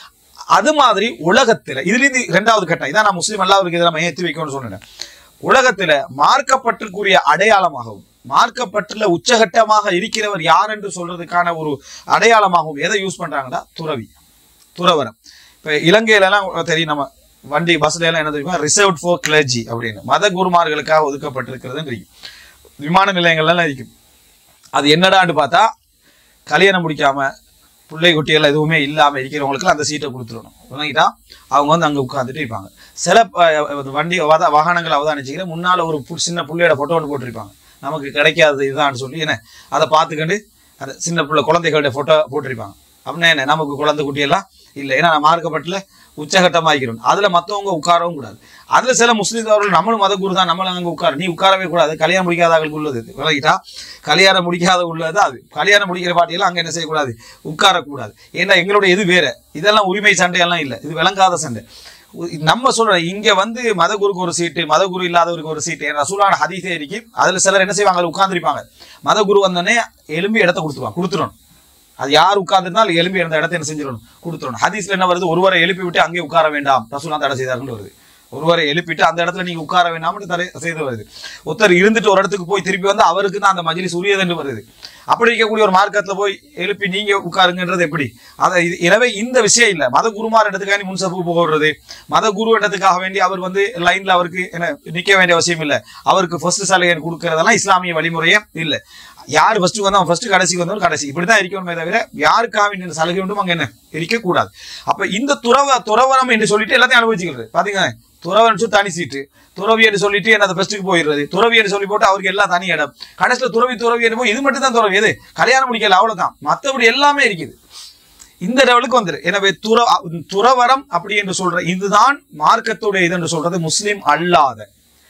அது மாதிரி உலகத்துல இதுல இருந்து இரண்டாவது கட்டம் இதான் நான் முஸ்லீம் அல்லாவுக்கு இதெல்லாம் ஏற்றி வைக்கணும்னு சொன்னேன் உலகத்துல மார்க்கப்பட்டிற்குரிய அடையாளமாகவும் மார்க்கப்பட்டுள்ள உச்சகட்டமாக இருக்கிறவர் யார் என்று சொல்றதுக்கான ஒரு அடையாளமாகவும் எதை யூஸ் பண்றாங்கன்னா துறவி துறவரம் இப்ப இலங்கையில எல்லாம் தெரியும் நம்ம வண்டி பஸ்ல எல்லாம் என்ன தெரியுமா ரிசர்வ் ஃபார் கிளர்ஜி அப்படின்னு மத குருமார்களுக்காக ஒதுக்கப்பட்டிருக்கிறதுன்னு தெரியும் விமான நிலையங்கள்ல எல்லாம் இருக்கும் அது என்னடான்னு பார்த்தா கல்யாணம் முடிக்காம பிள்ளை குட்டிகள் எதுவுமே இல்லாம இருக்கிறவங்களுக்கு அந்த சீட்டை கொடுத்துடணும் வாங்கிட்டா அவங்க வந்து அங்க உட்காந்துட்டு இருப்பாங்க சில அஹ், வண்டி வாத- வாகனங்கள் அவதானிச்சுக்கிற முன்னால ஒரு பு- சின்ன புள்ளையோட போட்டோ ஒன்று போட்டிருப்பாங்க நமக்கு கிடைக்காதது இதுதான் சொல்லி என்ன அதை பார்த்துக்கண்டு அந்த சின்ன பிள்ளை குழந்தைகளுடைய போட்டோ போட்டிருப்பாங்க அப்படின்னா என்ன நமக்கு குழந்தை குட்டியெல்லாம் இல்லை ஏன்னா நம்ம மார்க்கப்பட்டில் உச்சகட்டமாக்கிறோம் அதுல மத்தவங்க உட்காரவும் கூடாது அதுல சில முஸ்லீம் அவர்கள் நம்மளும் மத குரு தான் நம்மளும் அங்க உட்கார நீ உட்காரவே கூடாது கல்யாணம் முடிக்காதவர்களுக்கு உள்ளது இது. விலகிட்டா கல்யாணம் முடிக்காத உள்ளது அது கல்யாணம் முடிக்கிற பாட்டியெல்லாம் அங்க என்ன செய்யக்கூடாது உட்காரக்கூடாது ஏன்னா எங்களுடைய இது வேற இதெல்லாம் உரிமை சண்டையெல்லாம் இல்லை இது விளங்காத சண்டை உ- நம்ம சொல்றோம் இங்க வந்து மதகுருக்கு ஒரு சீட்டு மதகுரு இல்லாதவருக்கு ஒரு சீட்டு ரசூலான ஹதீஸே இருக்கு அதுல சிலர் என்ன செய்வாங்க அதுல உட்கார்ந்திருப்பாங்க மதகுரு வந்தோடனே எலும்பி இடத்த கொடுத்துருவாங்க கொடுத்துரும் அது யார் உட்கார்ந்துருந்தாலும் எலும்பி இருந்த இடத்த என்ன செஞ்சிடணும் கொடுத்துடணும் ஹதீஸ்ல என்ன வருது ஒருவரை எழுப்பி விட்டு அங்கே உட்கார வேண்டாம் ரசூலா தடை செய்தார்னு வருது ஒருவரை எழுப்பிட்டு அந்த இடத்துல நீங்க உட்கார வேண்டாம்னு தடை செய்து வருது ஒருத்தர் இருந்துட்டு ஒரு இடத்துக்கு போய் திருப்பி வந்து அவருக்கு தான் அந்த மஜ்லிஸ் உரியதுன்னு வருது அப்படி இருக்கக்கூடிய ஒரு மார்க்கத்துல போய் எழுப்பி நீங்க உட்காருங்கன்றது எப்படி அதை இது எனவே இந்த விஷயம் இல்ல மத குருமார் இடத்துக்காக முன்சப்பு போகிறது மத குரு இடத்துக்காக வேண்டி அவர் வந்து லைன்ல அவருக்கு என்ன நிக்க வேண்டிய அவசியம் இல்ல அவருக்கு ஃபர்ஸ்ட் சலுகை கொடுக்கறதெல்லாம் இஸ்லாமிய வழிமுறையே இல்ல யார் ஃபர்ஸ்ட் வந்தா ஃபர்ஸ்ட் கடைசிக்கு வந்தவர் கடைசி இப்படிதான் இருக்கணுமே தவிர யாருக்காக வேண்டிய சலுகை உண்டும் அங்க என்ன இருக்க கூடாது அப்ப இந்த துறவ துறவரம் என்று சொல்லிட்டு எல்லாத்தையும் அனுபவிச்சுக்கிறது பாத்தீங்க துறவரம் சொல்லி தனி சீட்டு துறவி என்று சொல்லிட்டு என்ன ஃபர்ஸ்ட்டுக்கு போயிடுறது துறவி என்று சொல்லி போட்டு அவருக்கு எல்லாம் தனி இடம் கடைசியில துறவி துறவி என்னமோ இது மட்டும் தான் துறவி எது கல்யாணம் முடிக்கல அவ்வளவுதான் மத்தபடி எல்லாமே இருக்குது இந்த லெவலுக்கு வந்துரு எனவே துற துறவரம் அப்படி என்று சொல்ற இதுதான் மார்க்கத்துடைய இது என்று சொல்றது முஸ்லிம் அல்லாத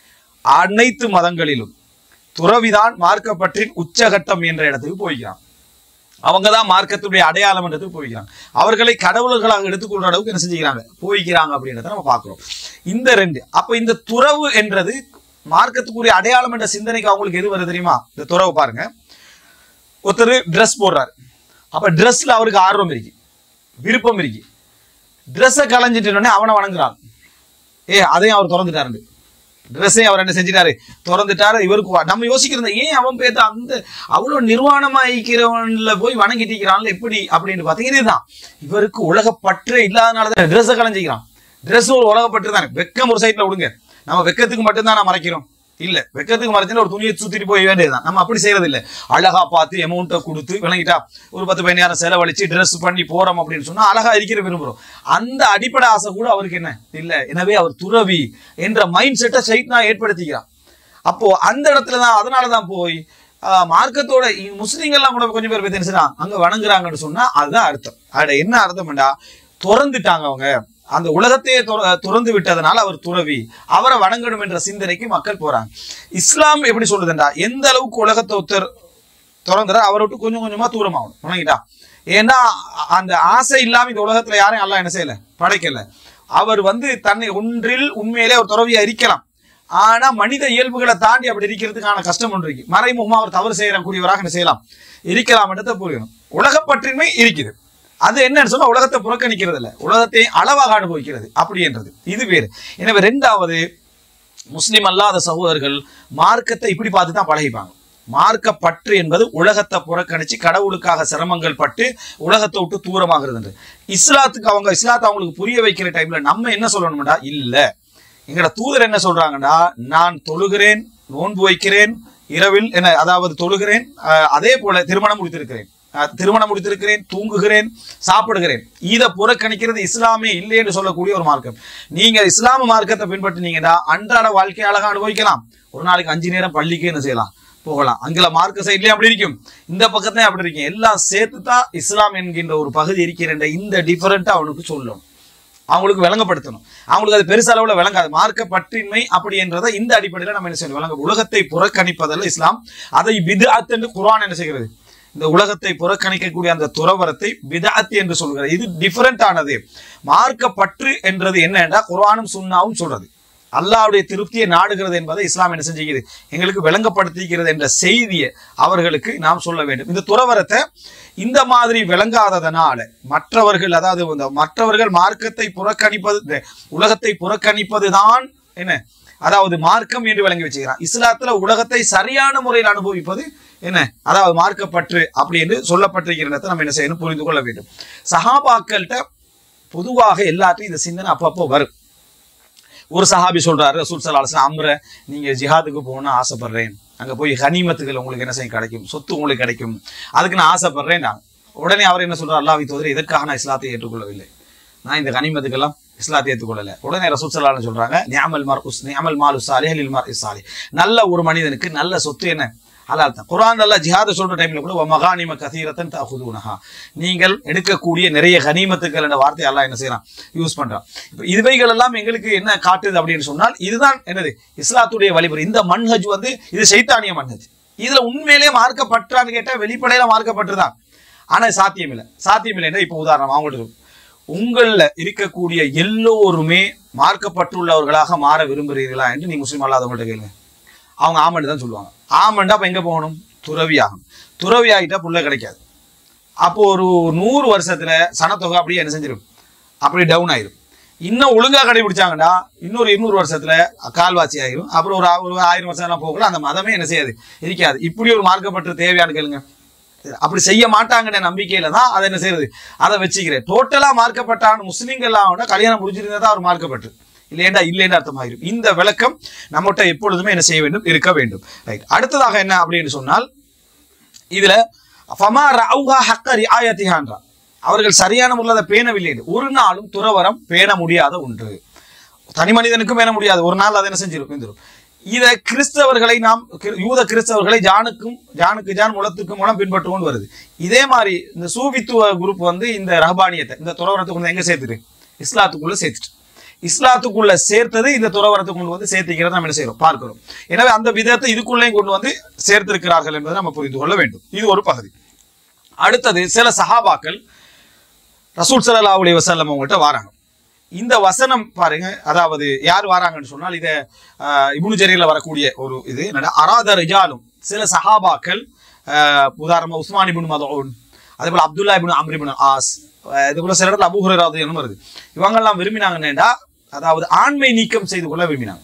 அனைத்து மதங்களிலும் துறவிதான் மார்க்கப்பற்றின் உச்சகட்டம் என்ற இடத்துக்கு போய்க்கிறான் அவங்க தான் மார்க்கத்துடைய அடையாளம் என்றதுக்கு போய்க்கிறாங்க அவர்களை கடவுளர்களாக எடுத்துக்கொள்ற அளவுக்கு என்ன செஞ்சுக்கிறாங்க போய்க்கிறாங்க அப்படின்றத நம்ம பார்க்கிறோம் இந்த ரெண்டு அப்ப இந்த துறவு என்றது மார்க்கத்துக்குரிய அடையாளம் என்ற சிந்தனைக்கு அவங்களுக்கு எது வருது தெரியுமா இந்த துறவை பாருங்க ஒருத்தர் ட்ரெஸ் போடுறாரு அப்ப ட்ரெஸ்ல அவருக்கு ஆர்வம் இருக்கு விருப்பம் இருக்கு ட்ரெஸ்ஸை களைஞ்சிட்டு உடனே அவனை வணங்குறான் ஏ அதையும் அவர் திறந்துட்டாரு ட்ரெஸ்ஸையும் அவர் என்ன செஞ்சிட்டாரு திறந்துட்டாரு இவருக்கு வா- நம்ம யோசிக்கிறது ஏன் அவன் பேத்த அந்த அவ்வளவு நிர்வாணமா இருக்கிறவன்ல போய் வணங்கிட்டு இருக்கிறான்ல எப்படி அப்படின்னு பார்த்தீங்க இதுதான் இவருக்கு உலக பற்றே இல்லாதனாலதான் ட்ரெஸ்ஸை களைஞ்சிக்கிறான் ட்ரெஸ் ஒரு உலகப்பற்று தானே வெக்கம் ஒரு சைட்ல விடுங்க நம்ம வெக்கத்துக்கு மட்டும்தான் நான் மறைக்கிறோம் இல்ல வெக்கத்துக்கு மறைச்சுன்னு ஒரு துணியை சுத்திட்டு போய் வேண்டியதுதான் நம்ம அப்படி செய்யறது இல்ல அழகா பார்த்து அமௌண்ட்டை கொடுத்து விளங்கிட்டா ஒரு பத்து பதினாயிரம் செலவழிச்சு ட்ரெஸ் பண்ணி போறோம் அப்படின்னு சொன்னா அழகா இருக்கிற விரும்புறோம் அந்த அடிப்படை ஆசை கூட அவருக்கு என்ன இல்ல எனவே அவர் துறவி என்ற மைண்ட் செட்டை சைட்னா ஏற்படுத்திக்கிறான் அப்போ அந்த இடத்துல தான் அதனால தான் போய் ஆஹ், மார்க்கத்தோட இ- முஸ்லிம்கள்லாம் கூட கொஞ்சம் பேர் பேர் என்ன அங்க வணங்குறாங்கன்னு சொன்னா அதுதான் அர்த்தம் அதோட என்ன அர்த்தம்டா திறந்துட்டாங்க அவங்க அந்த உலகத்தையே துற- துறந்து விட்டதனால அவர் துறவி அவரை வணங்கணும் என்ற சிந்தனைக்கு மக்கள் போறாங்க இஸ்லாம் எப்படி சொல்லுதுண்டா எந்த அளவுக்கு உலகத்தை ஒருத்தர் திறந்துற அவரை விட்டு கொஞ்சம் கொஞ்சமா தூரமாகணும் வணங்கிட்டா ஏன்னா அ- அந்த ஆசை இல்லாம இந்த உலகத்துல யாரையும் அல்லாஹ் என்ன செய்யல படைக்கல அவர் வந்து தன்னை ஒன்றில் உண்மையிலே ஒரு துறவியா இருக்கலாம் ஆனா மனித இயல்புகளை தாண்டி அப்படி இருக்கிறதுக்கான கஷ்டம் ஒன்று இருக்கு மறைமுகமா அவர் தவறு செய்யக்கூடியவராக என்ன செய்யலாம் இருக்கலாம் என்றதை புரியணும் உலகப்பற்றின்மை இருக்குது அது என்னன்னு சொன்னா உலகத்தை புறக்கணிக்கிறது இல்ல உலகத்தை அளவாக அனுபவிக்கிறது அப்படி என்றது இது வேறு எனவே ரெண்டாவது முஸ்லிம் அல்லாத சகோதரர்கள் மார்க்கத்தை இப்படி பார்த்து தான் பழகிப்பாங்க மார்க்க பற்று என்பது உலகத்தை புறக்கணிச்சு கடவுளுக்காக சிரமங்கள் பட்டு உலகத்தை விட்டு தூரமாகிறது என்று இஸ்லாத்துக்கு அவங்க இஸ்லாத்தை அவங்களுக்கு புரிய வைக்கிற டைம்ல நம்ம என்ன சொல்லணும்டா இல்ல எங்கட தூதர் என்ன சொல்றாங்கன்னா நான் தொழுகிறேன் நோன்பு வைக்கிறேன் இரவில் என்ன அதாவது தொழுகிறேன் அஹ், அதே போல திருமணம் முடித்திருக்கிறேன் அஹ், திருமணம் முடித்திருக்கிறேன் தூங்குகிறேன் சாப்பிடுகிறேன் இதை புறக்கணிக்கிறது இஸ்லாமே இல்லை என்று சொல்லக்கூடிய ஒரு மார்க்கம் நீங்க இஸ்லாம மார்க்கத்தை பின்பற்றினீங்கன்னா அன்றாட வாழ்க்கையை அழகா அனுபவிக்கலாம் ஒரு நாளைக்கு அஞ்சு நேரம் பள்ளிக்கு என்ன செய்யலாம் போகலாம் அங்கல மார்க்க சைட்லயும் அப்படி இருக்கும் இந்த பக்கத்துலயும் அப்படி இருக்கும் எல்லாம் சேர்த்து தான் இஸ்லாம் என்கின்ற ஒரு பகுதி இருக்கிற இந்த டிஃபரெண்டா அவனுக்கு சொல்லணும் அவங்களுக்கு விளங்கப்படுத்தணும் அவங்களுக்கு அது பெருசு அளவுல விளங்காது மார்க்க பற்றின்மை அப்படி என்றதை இந்த அடிப்படையில நம்ம என்ன செய்யணும் விளங்க உலகத்தை புறக்கணிப்பதல்ல இஸ்லாம் அதை பிதாத் என்று குர்ஆன் என்ன செய்கிறது இந்த உலகத்தை புறக்கணிக்கக்கூடிய அந்த துறவரத்தை பிதாத் என்று சொல்கிறது இது டிஃபரெண்ட் ஆனது மார்க்க பற்று என்றது என்னன்னா குர்ஆனும் சுன்னாவும் சொல்றது அல்லாஹ்வுடைய திருப்தியை நாடுகிறது என்பதை இஸ்லாம் என்ன செஞ்சுகிறது எங்களுக்கு விளங்கப்படுத்திக்கிறது என்ற செய்தியை அவர்களுக்கு நாம் சொல்ல வேண்டும் இந்த துறவரத்தை இந்த மாதிரி விளங்காததனால மற்றவர்கள் அதாவது இந்த மற்றவர்கள் மார்க்கத்தை புறக்கணிப்பது இந்த உலகத்தை புறக்கணிப்பது தான் என்ன அதாவது மார்க்கம் என்று விளங்கி வச்சுக்கிறான் இஸ்லாத்துல உலகத்தை சரியான முறையில் அனுபவிப்பது என்ன அதாவது மார்க்கப்பற்று அப்படி என்று சொல்லப்பட்டிருக்கிறத நம்ம என்ன செய்யணும் புரிந்து கொள்ள வேண்டும் சஹாபாக்கள்கிட்ட பொதுவாக எல்லாத்தையும் இந்த சிந்தனை அப்பப்போ வரும் ஒரு சஹாபி சொல்றாரு ரசூல் சல்லா அலுவலம் அம்ர நீங்க ஜிஹாதுக்கு போகணும்னு ஆசைப்படுறேன் அங்க போய் கனிமத்துகள் உங்களுக்கு என்ன செய்யும் கிடைக்கும் சொத்து உங்களுக்கு கிடைக்கும் அதுக்கு நான் ஆசைப்படுறேன் நான் உடனே அவர் என்ன சொல்றாரு அல்லாஹ் தோதர் இதற்காக நான் இஸ்லாத்தை ஏற்றுக்கொள்ளவில்லை நான் இந்த கனிமத்துக்கெல்லாம் இஸ்லாத்தை ஏற்றுக்கொள்ளல உடனே ரசூல் சல்லா அலுவலம் சொல்றாங்க நியாமல் மார் உஸ் நியாமல் மாலு சாலி ஹலில் மார் இசாலி நல்ல ஒரு மனிதனுக்கு நல்ல சொத்து என்ன ஹலால் தான் குர்ஆன் அல்லாஹ் ஜிஹாத சொல்ற டைம்ல கூட மகானிம கசீரத்தன் தகுதுனஹா நீங்கள் எடுக்கக்கூடிய நிறைய கனிமத்துக்கள் என்ற வார்த்தை அல்லாஹ் என்ன செய்யறான் யூஸ் பண்றான் இப்ப இதுவைகள் எல்லாம் எங்களுக்கு என்ன காட்டுது அப்படின்னு சொன்னால் இதுதான் என்னது இஸ்லாத்துடைய வழிமுறை இந்த மன்ஹஜ் வந்து இது சைத்தானிய மன்ஹஜ் இதுல உண்மையிலேயே மார்க்கப்பற்றான்னு கேட்டா வெளிப்படையில மார்க்கப்பட்டுதான் ஆனா சாத்தியம் இல்லை சாத்தியம் இல்லைன்னா இப்ப உதாரணம் அவங்களுக்கு உங்கள்ல இருக்கக்கூடிய எல்லோருமே மார்க்கப்பட்டுள்ளவர்களாக மாற விரும்புகிறீர்களா என்று நீ முஸ்லீம் அல்லாதவங்கள்ட்ட கேளுங்க அவங்க ஆமண்டு தான் சொல்லுவாங்க ஆமண்டா அப்ப எங்க போகணும் துறவி ஆகணும் துறவி ஆகிட்டா புள்ள கிடைக்காது அப்போ ஒரு நூறு வருஷத்துல சனத்தொகை அப்படியே என்ன செஞ்சிடும் அப்படியே டவுன் ஆயிரும் இன்னும் ஒழுங்கா கடைபிடிச்சாங்கன்னா இன்னொரு இருநூறு வருஷத்துல கால்வாசி ஆயிரும் அப்புறம் ஒரு ஆ- ஒரு ஆயிரம் வருஷம் எல்லாம் போகல அந்த மதமே என்ன செய்யாது இருக்காது இப்படி ஒரு மார்க்கப்பட்டு தேவையானு கேளுங்க அப்படி செய்ய மாட்டாங்கன்ற நம்பிக்கையில தான் அதை என்ன செய்யறது அதை வச்சுக்கிறேன் டோட்டலா மார்க்கப்பட்டான முஸ்லீம்கள்லாம் விட கல்யாணம் முடிஞ்சிருந்தா தான் அவர் மார்க்கப்பட்டு இல்லையேண்டா இல்லைன்னு அர்த்தமாயிரும் இந்த விளக்கம் நம்மகிட்ட எப்பொழுதுமே என்ன செய்ய வேண்டும் இருக்க வேண்டும் ரைட் அடுத்ததாக என்ன அப்படின்னு சொன்னால் இதுல ஃபமா ரவுஹா ஹக்க ரிஆயத்திஹான்றா அவர்கள் சரியான முறையில் அதை பேணவில்லை என்று. ஒரு நாளும் துறவரம் பேண முடியாத ஒன்று தனி மனிதனுக்கும் பேண முடியாது ஒரு நாள் அதை என்ன செஞ்சிருக்கும் இருந்துரும். இதை கிறிஸ்தவர்களை நாம் கி- யூத கிறிஸ்தவர்களை ஜானுக்கும் ஜானுக்கு ஜான் முளத்துக்கு மூலம் பின்பற்றுவோம்னு வருது இதே மாதிரி இந்த சூபித்துவ குரூப் வந்து இந்த ரஹபானியத்தை இந்த துறவரத்தை கொண்டு எங்க சேர்த்துட்டு இஸ்லாத்துக்குள்ள சேர்த்துட்டு இஸ்லாத்துக்குள்ள சேர்த்தது இந்த துறவரத்தை கொண்டு வந்து சேர்த்திக்கிறத நம்ம என்ன செய்யறோம் பார்க்கிறோம் எனவே அந்த விதத்தை இதுக்குள்ளேயும் கொண்டு வந்து சேர்த்திருக்கிறார்கள் என்பதை நம்ம புரிந்து கொள்ள வேண்டும் இது ஒரு பகுதி அடுத்தது சில சஹாபாக்கள் ரசூல் ஸல்லல்லாஹு அலைஹி வஸல்லம் அவங்கள்ட்ட வராங்க இந்த வசனம் பாருங்க அதாவது யார் வராங்கன்னு சொன்னால் இத ஆஹ், இப்னு ஜரீர்ல வரக்கூடிய ஒரு இது என்னடா அராத ரிஜாலும் சில சஹாபாக்கள் ஆஹ், உதாரணமா உஸ்மான் இப்னு மதூன் அதே போல அப்துல்லா இப்னு அம்ர் இப்னு ஆஸ் ஆஹ், இது போல சில இடத்துல அபூ ஹுரைரா ரலியல்லாஹு வருது இவங்கெல்லாம் விரும்பினாங்கன்னா அதாவது ஆண்மை நீக்கம் செய்து கொள்ள விரும்பினாங்க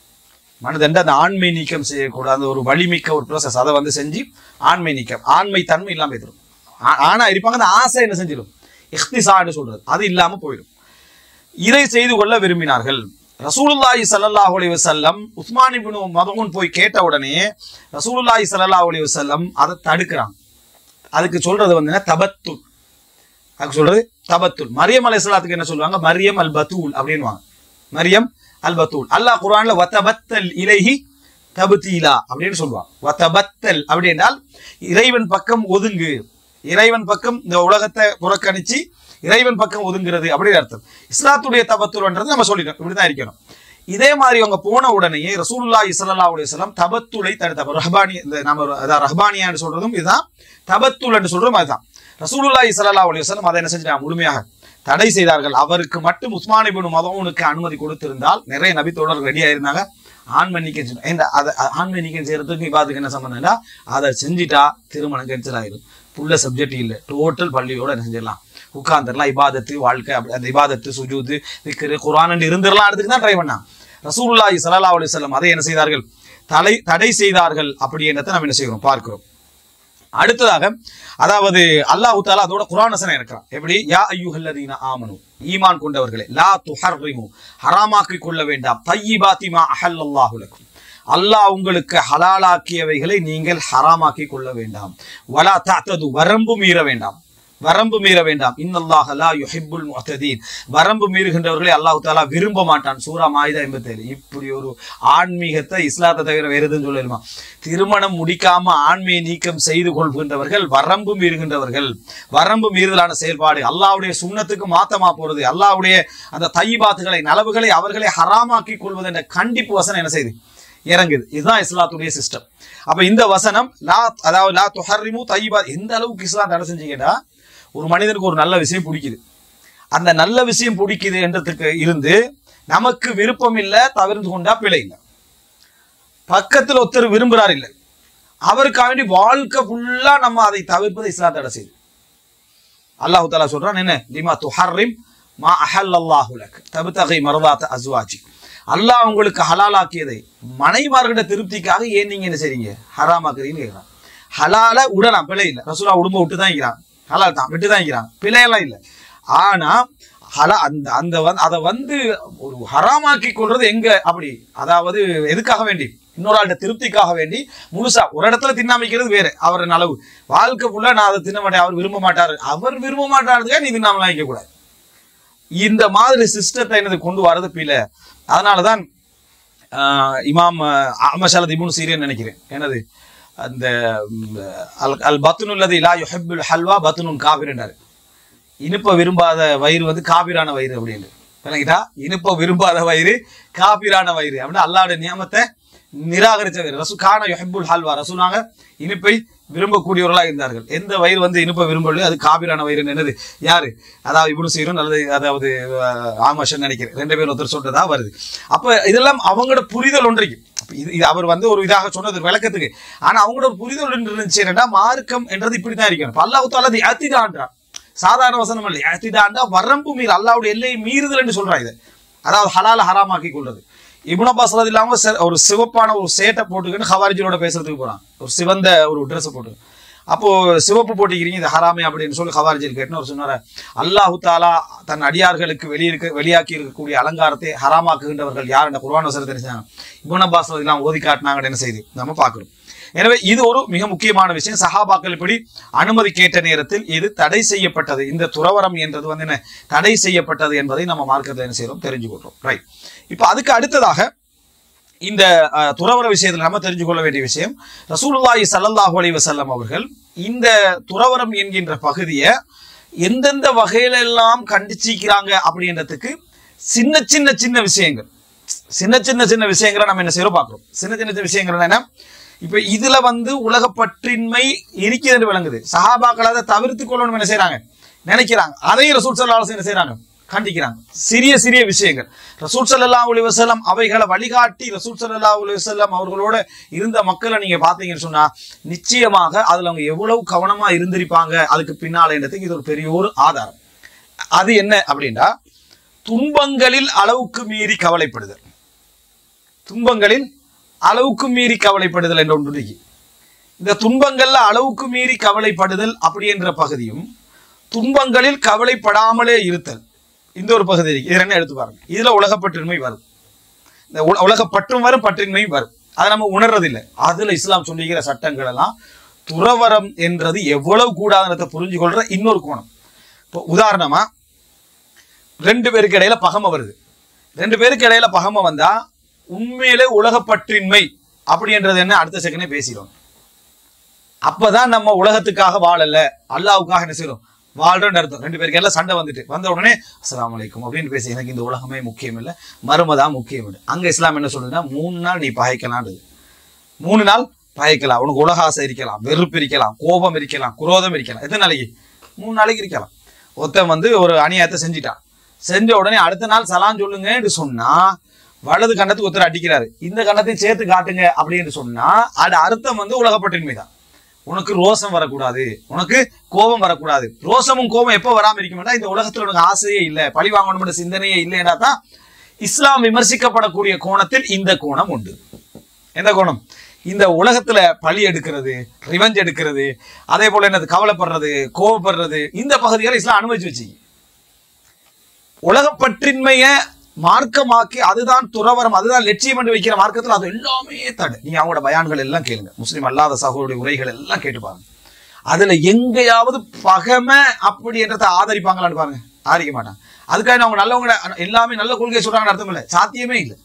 மனதண்ட அந்த ஆண்மை நீக்கம் செய்யக்கூடாத ஒரு வலிமிக்க ஒரு ப்ரோசஸ் அதை வந்து செஞ்சு ஆண்மை நீக்கம் ஆண்மை தன்மை இல்லாம போயிடும் ஆ- ஆணா இருப்பாங்க அந்த ஆசை என்ன செஞ்சிடும் இஹ்திசான்னு சொல்றது அது இல்லாம போயிடும் இதை செய்து கொள்ள விரும்பினார்கள் ரசூலுல்லாஹி ஸல்லல்லாஹு அலைஹி வஸல்லம் உஸ்மான் இப்னு மதூன் போய் கேட்ட உடனே ரசூலுல்லாஹி ஸல்லல்லாஹு அலைஹி வஸல்லம் அதை தடுக்கிறாங்க அதுக்கு சொல்றது வந்து என்ன தபத்துல் அதுக்கு சொல்றது தபத்துல் மரியம் அலைஹிஸ்ஸலாத்துக்கு என்ன சொல்லுவாங்க மரியம் அல் பத்தூல் அப்படின்னுவாங்க மரியம் அல் பத்தூல் அல்லாஹ் குர்ஆன்ல வதபத்தல் இலைஹி தபுத்தீலா அப்படின்னு சொல்லுவாங்க வதபத்தல் அப்படி என்றால் இறைவன் பக்கம் ஒதுங்கு இறைவன் பக்கம் இந்த உலகத்தை புறக்கணிச்சு இறைவன் பக்கம் ஒதுங்குறது அப்படின்னு அர்த்தம் இஸ்லாத்துடைய தபத்துல்ன்றது நம்ம சொல்லிட்டோம் இப்படிதான் இருக்கணும் இதே மாதிரி அவங்க போன உடனேயே ரசூலுல்லாஹி ஸல்லல்லாஹு அலைஹி வஸல்லம் தபத்துலை தடுத்த ரஹ்பானி இந்த நம்ம அதான் ரஹ்பானியான்னு சொல்றதும் இதுதான் தபத்துல் என்று சொல்றதும் அதுதான் ரசூலுல்லாஹி ஸல்லல்லாஹு அலைஹி வஸல்லம் அதை என்ன செஞ்சாங்க முழுமையாக தடை செய்தார்கள் அவருக்கு மட்டும் உஸ்மான் இப்னு மதவுனுக்கு அனுமதி கொடுத்திருந்தால் நிறைய நபி தோழர்கள் ரெடியா இருந்தாங்க ஆண்மை நீக்கம் செய்யணும் இந்த அதை ஆண்மை நீக்கம் செய்யறதுக்கு இவாதுக்கு என்ன சம்பந்தம்னா அதை செஞ்சிட்டா திருமணம் கேன்சல் ஆயிடும் புள்ள சப்ஜெக்ட் இல்லை டோட்டல் பள்ளியோட என்ன செஞ்சிடலாம் உட்கார்ந்துடலாம் இபாதத்து வாழ்க்கை அப்படி அந்த இபாதத்து சுஜூது விக்கிரு குரான் இருந்துடலாம் அதுக்கு தான் ட்ரை பண்ணான் ரசூலுல்லாஹி ஸல்லல்லாஹு அலைஹி வஸல்லம் அதை என்ன செய்தார்கள் தடை தடை செய்தார்கள் அப்படி என்னத்தை நம்ம என்ன செய்கிறோம் பார்க்கிறோம் அடுத்ததாக அதாவது அல்லாஹ் தாலா அதோட குரான் வசனம் இருக்கிறான் எப்படி யா ஐயுஹல்லதீன ஆமனு ஈமான் கொண்டவர்களே லா துஹர்ரிமு ஹராமாக்கி கொள்ள வேண்டாம் தையிபாத்தி மா அஹல்லல்லாஹு லக்கும் அல்லாஹ் உங்களுக்கு ஹலாலாக்கியவைகளை நீங்கள் ஹராமாக்கி கொள்ள வேண்டாம் வலா தஅதது வரம்பு மீற வேண்டாம் வரம்பு மீற வேண்டாம் இன்னல்லாஹ லா யுஹிப்புல் முஅ்ததீன் வரம்பு மீறுகின்றவர்களை அல்லாஹ் தாலா விரும்ப மாட்டான் சூரா மாயிதா 87 இப்படி ஒரு ஆன்மீகத்தை இஸ்லாத்தை தவிர வேற எதுவும் சொல்லலுமா திருமணம் முடிக்காம ஆண்மையை நீக்கம் செய்து கொள்கின்றவர்கள் வரம்பு மீறுகின்றவர்கள் வரம்பு மீறுதலான செயல்பாடு அல்லாஹ்வுடைய சுண்ணத்துக்கு மாத்தமா போறது அல்லாஹ்வுடைய அந்த தைபாத்துகளை நலவுகளை அவர்களை ஹராமாக்கி கொள்வது என்ற கண்டிப்பு வசனம் என்ன செய்யுது இறங்குது இதுதான் இஸ்லாத்துடைய சிஸ்டம் அப்ப இந்த வசனம் லா அதாவது லா துஹர்ரிமு தையிபா எந்த அளவுக்கு இஸ்லாம் தடை செஞ்சீங்கன்னா ஒரு மனிதனுக்கு ஒரு நல்ல விஷயம் பிடிக்குது அந்த நல்ல விஷயம் பிடிக்குது என்றதுக்கு இருந்து நமக்கு விருப்பம் இல்லை தவிர்த்து கொண்டா பிழை இல்லை பக்கத்தில் ஒருத்தர் விரும்புறார் இல்லை அவருக்காக வேண்டி வாழ்க்கை ஃபுல்லா நம்ம அதை தவிர்ப்பதை இஸ்லாம் தடை செய்யுது அல்லாஹு தாலா சொல்றான் என்ன லிமா துஹர்ரிம் மா அஹல்லல்லாஹு லக் தபுதகை மரதாத்த அஸ்வாஜி அல்லாஹ் உங்களுக்கு ஹலாலாக்கியதை மனைவிமார்கிட்ட திருப்திக்காக ஏன் நீங்க என்ன செய்றீங்க ஹராமாக்குறீங்கன்னு கேட்கிறான் ஹலால உடலாம் பிழை இல்லை ரசூலா உடம்ப விட்டு தான் இருக்கிறான் ஹலால் தான் விட்டு தான் இருக்கிறான் பிழையெல்லாம் இல்லை ஆனா ஹலா அந்த அந்த வந்து அதை வந்து ஒரு ஹராமாக்கி கொள்றது எங்க அப்படி அதாவது எதுக்காக வேண்டி இன்னொரு ஆள்கிட்ட திருப்திக்காக வேண்டி முழுசா ஒரு இடத்துல தின்னாமிக்கிறது வேற அவர் அளவு வாழ்க்கை ஃபுல்லா நான் அதை தின்ன மாட்டேன் அவர் விரும்ப மாட்டாரு அவர் விரும்ப மாட்டாருக்கா நீ தின்னாமலாம் வைக்க கூடாது இந்த மாதிரி சிஸ்டத்தை என்னது கொண்டு வரது பிள்ளை அதனாலதான் ஆஹ், இமாம் அமஷாலத் இபுன் சீரியன் நினைக்கிறேன் என்னது அந்த ம், அல் அல் பத்துனுல்லது லா யுஹிப்புல் ஹல்வா பத்துனுன் காபிர்ன்றாரு இனிப்ப விரும்பாத வயிறு வந்து காபிரான வயிறு அப்படின்னு விளங்கிட்டா இனிப்ப விரும்பாத வயிறு காபிரான வயிறு அப்படின்னா அல்லாஹ்வுடைய நியமத்தை நிராகரிச்ச வயிறு ரசூ கான யுஹிப்புல் ஹல்வா ரசூலாங்க இனிப்பை விரும்பக்கூடியவர்களாக இருந்தார்கள் எந்த வயிறு வந்து இனிப்பை விரும்பலையோ அது காபிரான வயிறு என்னது யாரு அதாவது இப்னு சீரும் அல்லது அதாவது அஹ், ஆமஷன் நினைக்கிறேன் ரெண்டு பேரும் ஒருத்தர் சொல்றதா வருது அப்ப இதெல்லாம் அவங்களோட புரிதல் ஒன்றைக்கு அப்ப இது இது அவர் வந்து ஒரு இதாக சொன்னது ஒரு விளக்கத்துக்கு ஆனா அவங்களோட ஒரு புரிதல் ஒன்று இருந்துச்சு என்னன்னா மார்க்கம் என்றது இப்படித்தான் இருக்கணும் இப்ப அல்லாஹ் தாலா அது அத்திதான்றான் சாதாரண வசனம் இல்லை அத்திதாண்டா வரம்பு மீறு அல்லாவுடைய எல்லையை மீறுதல் என்று சொல்றான் இது அதாவது ஹலால ஹராமாக்கி கொள்றது இப்னு அப்பாஸ் ரதி இல்லாம செ- ஒரு சிவப்பான ஒரு சேட்டை போட்டுக்கிட்டு ஹவாரிஜியோட பேசுறதுக்கு போறான் ஒரு சிவந்த ஒரு ட்ரெஸ் போட்டு அப்போ சிவப்பு போட்டிக்கிறீங்க இது ஹராமே அப்படின்னு சொல்லி ஹவாரிஜில் கேட்டுன்னு அவர் சொன்னாரு அல்லாஹு தாலா தன் அடியார்களுக்கு வெளியிருக்க வெளியாக்கி இருக்கக்கூடிய அலங்காரத்தை ஹராமாக்குகின்றவர்கள் யார் என்ற குர்ஆன் வசனத்தை தெரிஞ்சாங்க இப்னு அப்பாஸ் ரதி இல்லாம ஓதி காட்டினாங்கன்னு என்ன செய்தி நம்ம பார்க்கிறோம் எனவே இது ஒரு மிக முக்கியமான விஷயம் சஹாபாக்கள் இப்படி அனுமதி கேட்ட நேரத்தில் இது தடை செய்யப்பட்டது இந்த துறவரம் என்றது வந்து என்ன தடை செய்யப்பட்டது என்பதை நம்ம மார்க்கத்தில் என்ன செய்யறோம் தெரிஞ்சுக்கொள்றோம் ரைட் இப்போ அதுக்கு அடுத்ததாக இந்த அஹ், துறவர விஷயத்தில் நம்ம தெரிஞ்சு கொள்ள வேண்டிய விஷயம் ரசூலுல்லாஹி ஸல்லல்லாஹு அலைஹி வஸல்லம் அவர்கள் இந்த துறவரம் என்கின்ற பகுதியை எந்தெந்த வகையில எல்லாம் கண்டிச்சிக்கிறாங்க அப்படின்றதுக்கு சின்ன சின்ன சின்ன விஷயங்கள் சின்ன சின்ன சின்ன விஷயங்களை நம்ம என்ன செய்யறோம் பார்க்கிறோம் சின்ன சின்ன சின்ன விஷயங்கள் என்ன இப்ப இதுல வந்து உலக பற்றின்மை இருக்கிறது விளங்குது சஹாபாக்கள் அதை தவிர்த்து கொள்ளணும் என்ன செய்றாங்க நினைக்கிறாங்க அதையும் ரசூல் ஸல்லல்லாஹு அலைஹி வஸல்லம் என்ன செய்றாங்க கண்டிக்கிறாங்க சிறிய சிறிய விஷயங்கள் ரசூல் ஸல்லல்லாஹு அலைஹி வஸல்லம் அவைகளை வழிகாட்டி ரசூல் ஸல்லல்லாஹு அலைஹி வஸல்லம் அவர்களோட இருந்த மக்களை நீங்க பாத்தீங்கன்னு சொன்னா நிச்சயமாக அதுல அவங்க எவ்வளவு கவனமா இருந்திருப்பாங்க அதுக்கு பின்னாலன்றதுக்கு இது ஒரு பெரிய ஒரு ஆதாரம் அது என்ன அப்படின்னா துன்பங்களில் அளவுக்கு மீறி கவலைப்படுதல் துன்பங்களில் அளவுக்கு மீறி கவலைப்படுதல் என்ற ஒன்று இருக்கு இந்த துன்பங்கள்ல அளவுக்கு மீறி கவலைப்படுதல் அப்படி என்ற பகுதியும் துன்பங்களில் கவலைப்படாமலே இருத்தல் இந்த ஒரு பகுதி இருக்கு இது ரெண்டும் எடுத்து பாருங்க இதுல உலகப்பற்றின்மை வரும் இந்த உல- உலகப்பற்றும் வரும் பற்றின்மையும் வரும் அதை நம்ம உணர்றதில்லை அதுல இஸ்லாம் சொல்லிக்கிற சட்டங்கள் எல்லாம் துறவரம் என்றது எவ்வளவு கூடாதுன்றதை புரிஞ்சு கொள்ற இன்னொரு கோணம் இப்போ உதாரணமா ரெண்டு பேருக்கு இடையில பகமை வருது ரெண்டு பேருக்கு இடையில பகமை வந்தா உண்மையிலே உலகப்பற்றின்மை அப்படின்றது என்ன அடுத்த செகண்டே பேசிடும் அப்பதான் நம்ம உலகத்துக்காக வாழல அல்லாவுக்காக என்ன செய்யறோம் வாழ்றோம்னு அர்த்தம் ரெண்டு பேருக்கு எல்லாம் சண்டை வந்துட்டு வந்த உடனே அஸ்ஸலாமு அலைக்கும் அப்படின்னு பேசி எனக்கு இந்த உலகமே முக்கியம் இல்லை மருமதான் முக்கியம் இல்லை அங்க இஸ்லாம் என்ன சொல்லுதுன்னா மூணு நாள் நீ பகைக்கலான்றது மூணு நாள் பகைக்கலாம் உனக்கு உலக ஆசை இருக்கலாம் வெறுப்பு இருக்கலாம் கோபம் இருக்கலாம் குரோதம் இருக்கலாம் எத்தனை நாளைக்கு மூணு நாளைக்கு இருக்கலாம் ஒருத்தன் வந்து ஒரு அநியாயத்தை செஞ்சிட்டான் செஞ்ச உடனே அடுத்த நாள் சலான் சொல்லுங்கன்னு சொன்னா வலது கண்டத்துக்கு ஒருத்தர் அடிக்கிறாரு இந்த கண்டத்தையும் சேர்த்து காட்டுங்க அப்படின்னு சொன்னா அது அர்த்தம் வந்து உலகப்பட்டின்மை தான் உனக்கு ரோசம் வரக்கூடாது உனக்கு கோபம் வரக்கூடாது ரோசமும் கோபம் எப்போ வராம இருக்குமெண்டா இந்த உலகத்துல உனக்கு ஆசையே இல்லை பழி வாங்கணும்ன்ற சிந்தனையே இல்லைன்னா தான் இஸ்லாம் விமர்சிக்கப்படக்கூடிய கோணத்தில் இந்த கோணம் உண்டு எந்த கோணம் இந்த உலகத்துல பழி எடுக்கிறது ரிவெஞ்ச் எடுக்கிறது அதே போல என்னது கவலைப்படுறது கோபப்படுறது இந்த பகுதிகளை இஸ்லாம் அனுமதிச்சு வச்சு உலகப்பற்றின்மைய மார்க்கமாக்கி அதுதான் துறவரம் அதுதான் லட்சியம் என்று வைக்கிற மார்க்கத்தில் அது எல்லாமே தடை நீங்க அவங்களோட பயான்கள் எல்லாம் கேளுங்க முஸ்லீம் அல்லாத சகோதரருடைய உரைகள் எல்லாம் கேட்டு பாருங்க அதுல எங்கேயாவது பகமை அப்படி என்றதை ஆதரிப்பாங்களான்னு பாருங்க ஆதரிக்க மாட்டாங்க அதுக்காக அவங்க நல்லவங்க எல்லாமே நல்ல கொள்கையை சொல்றாங்கன்னு அர்த்தம் இல்லை சாத்தியமே இல்லை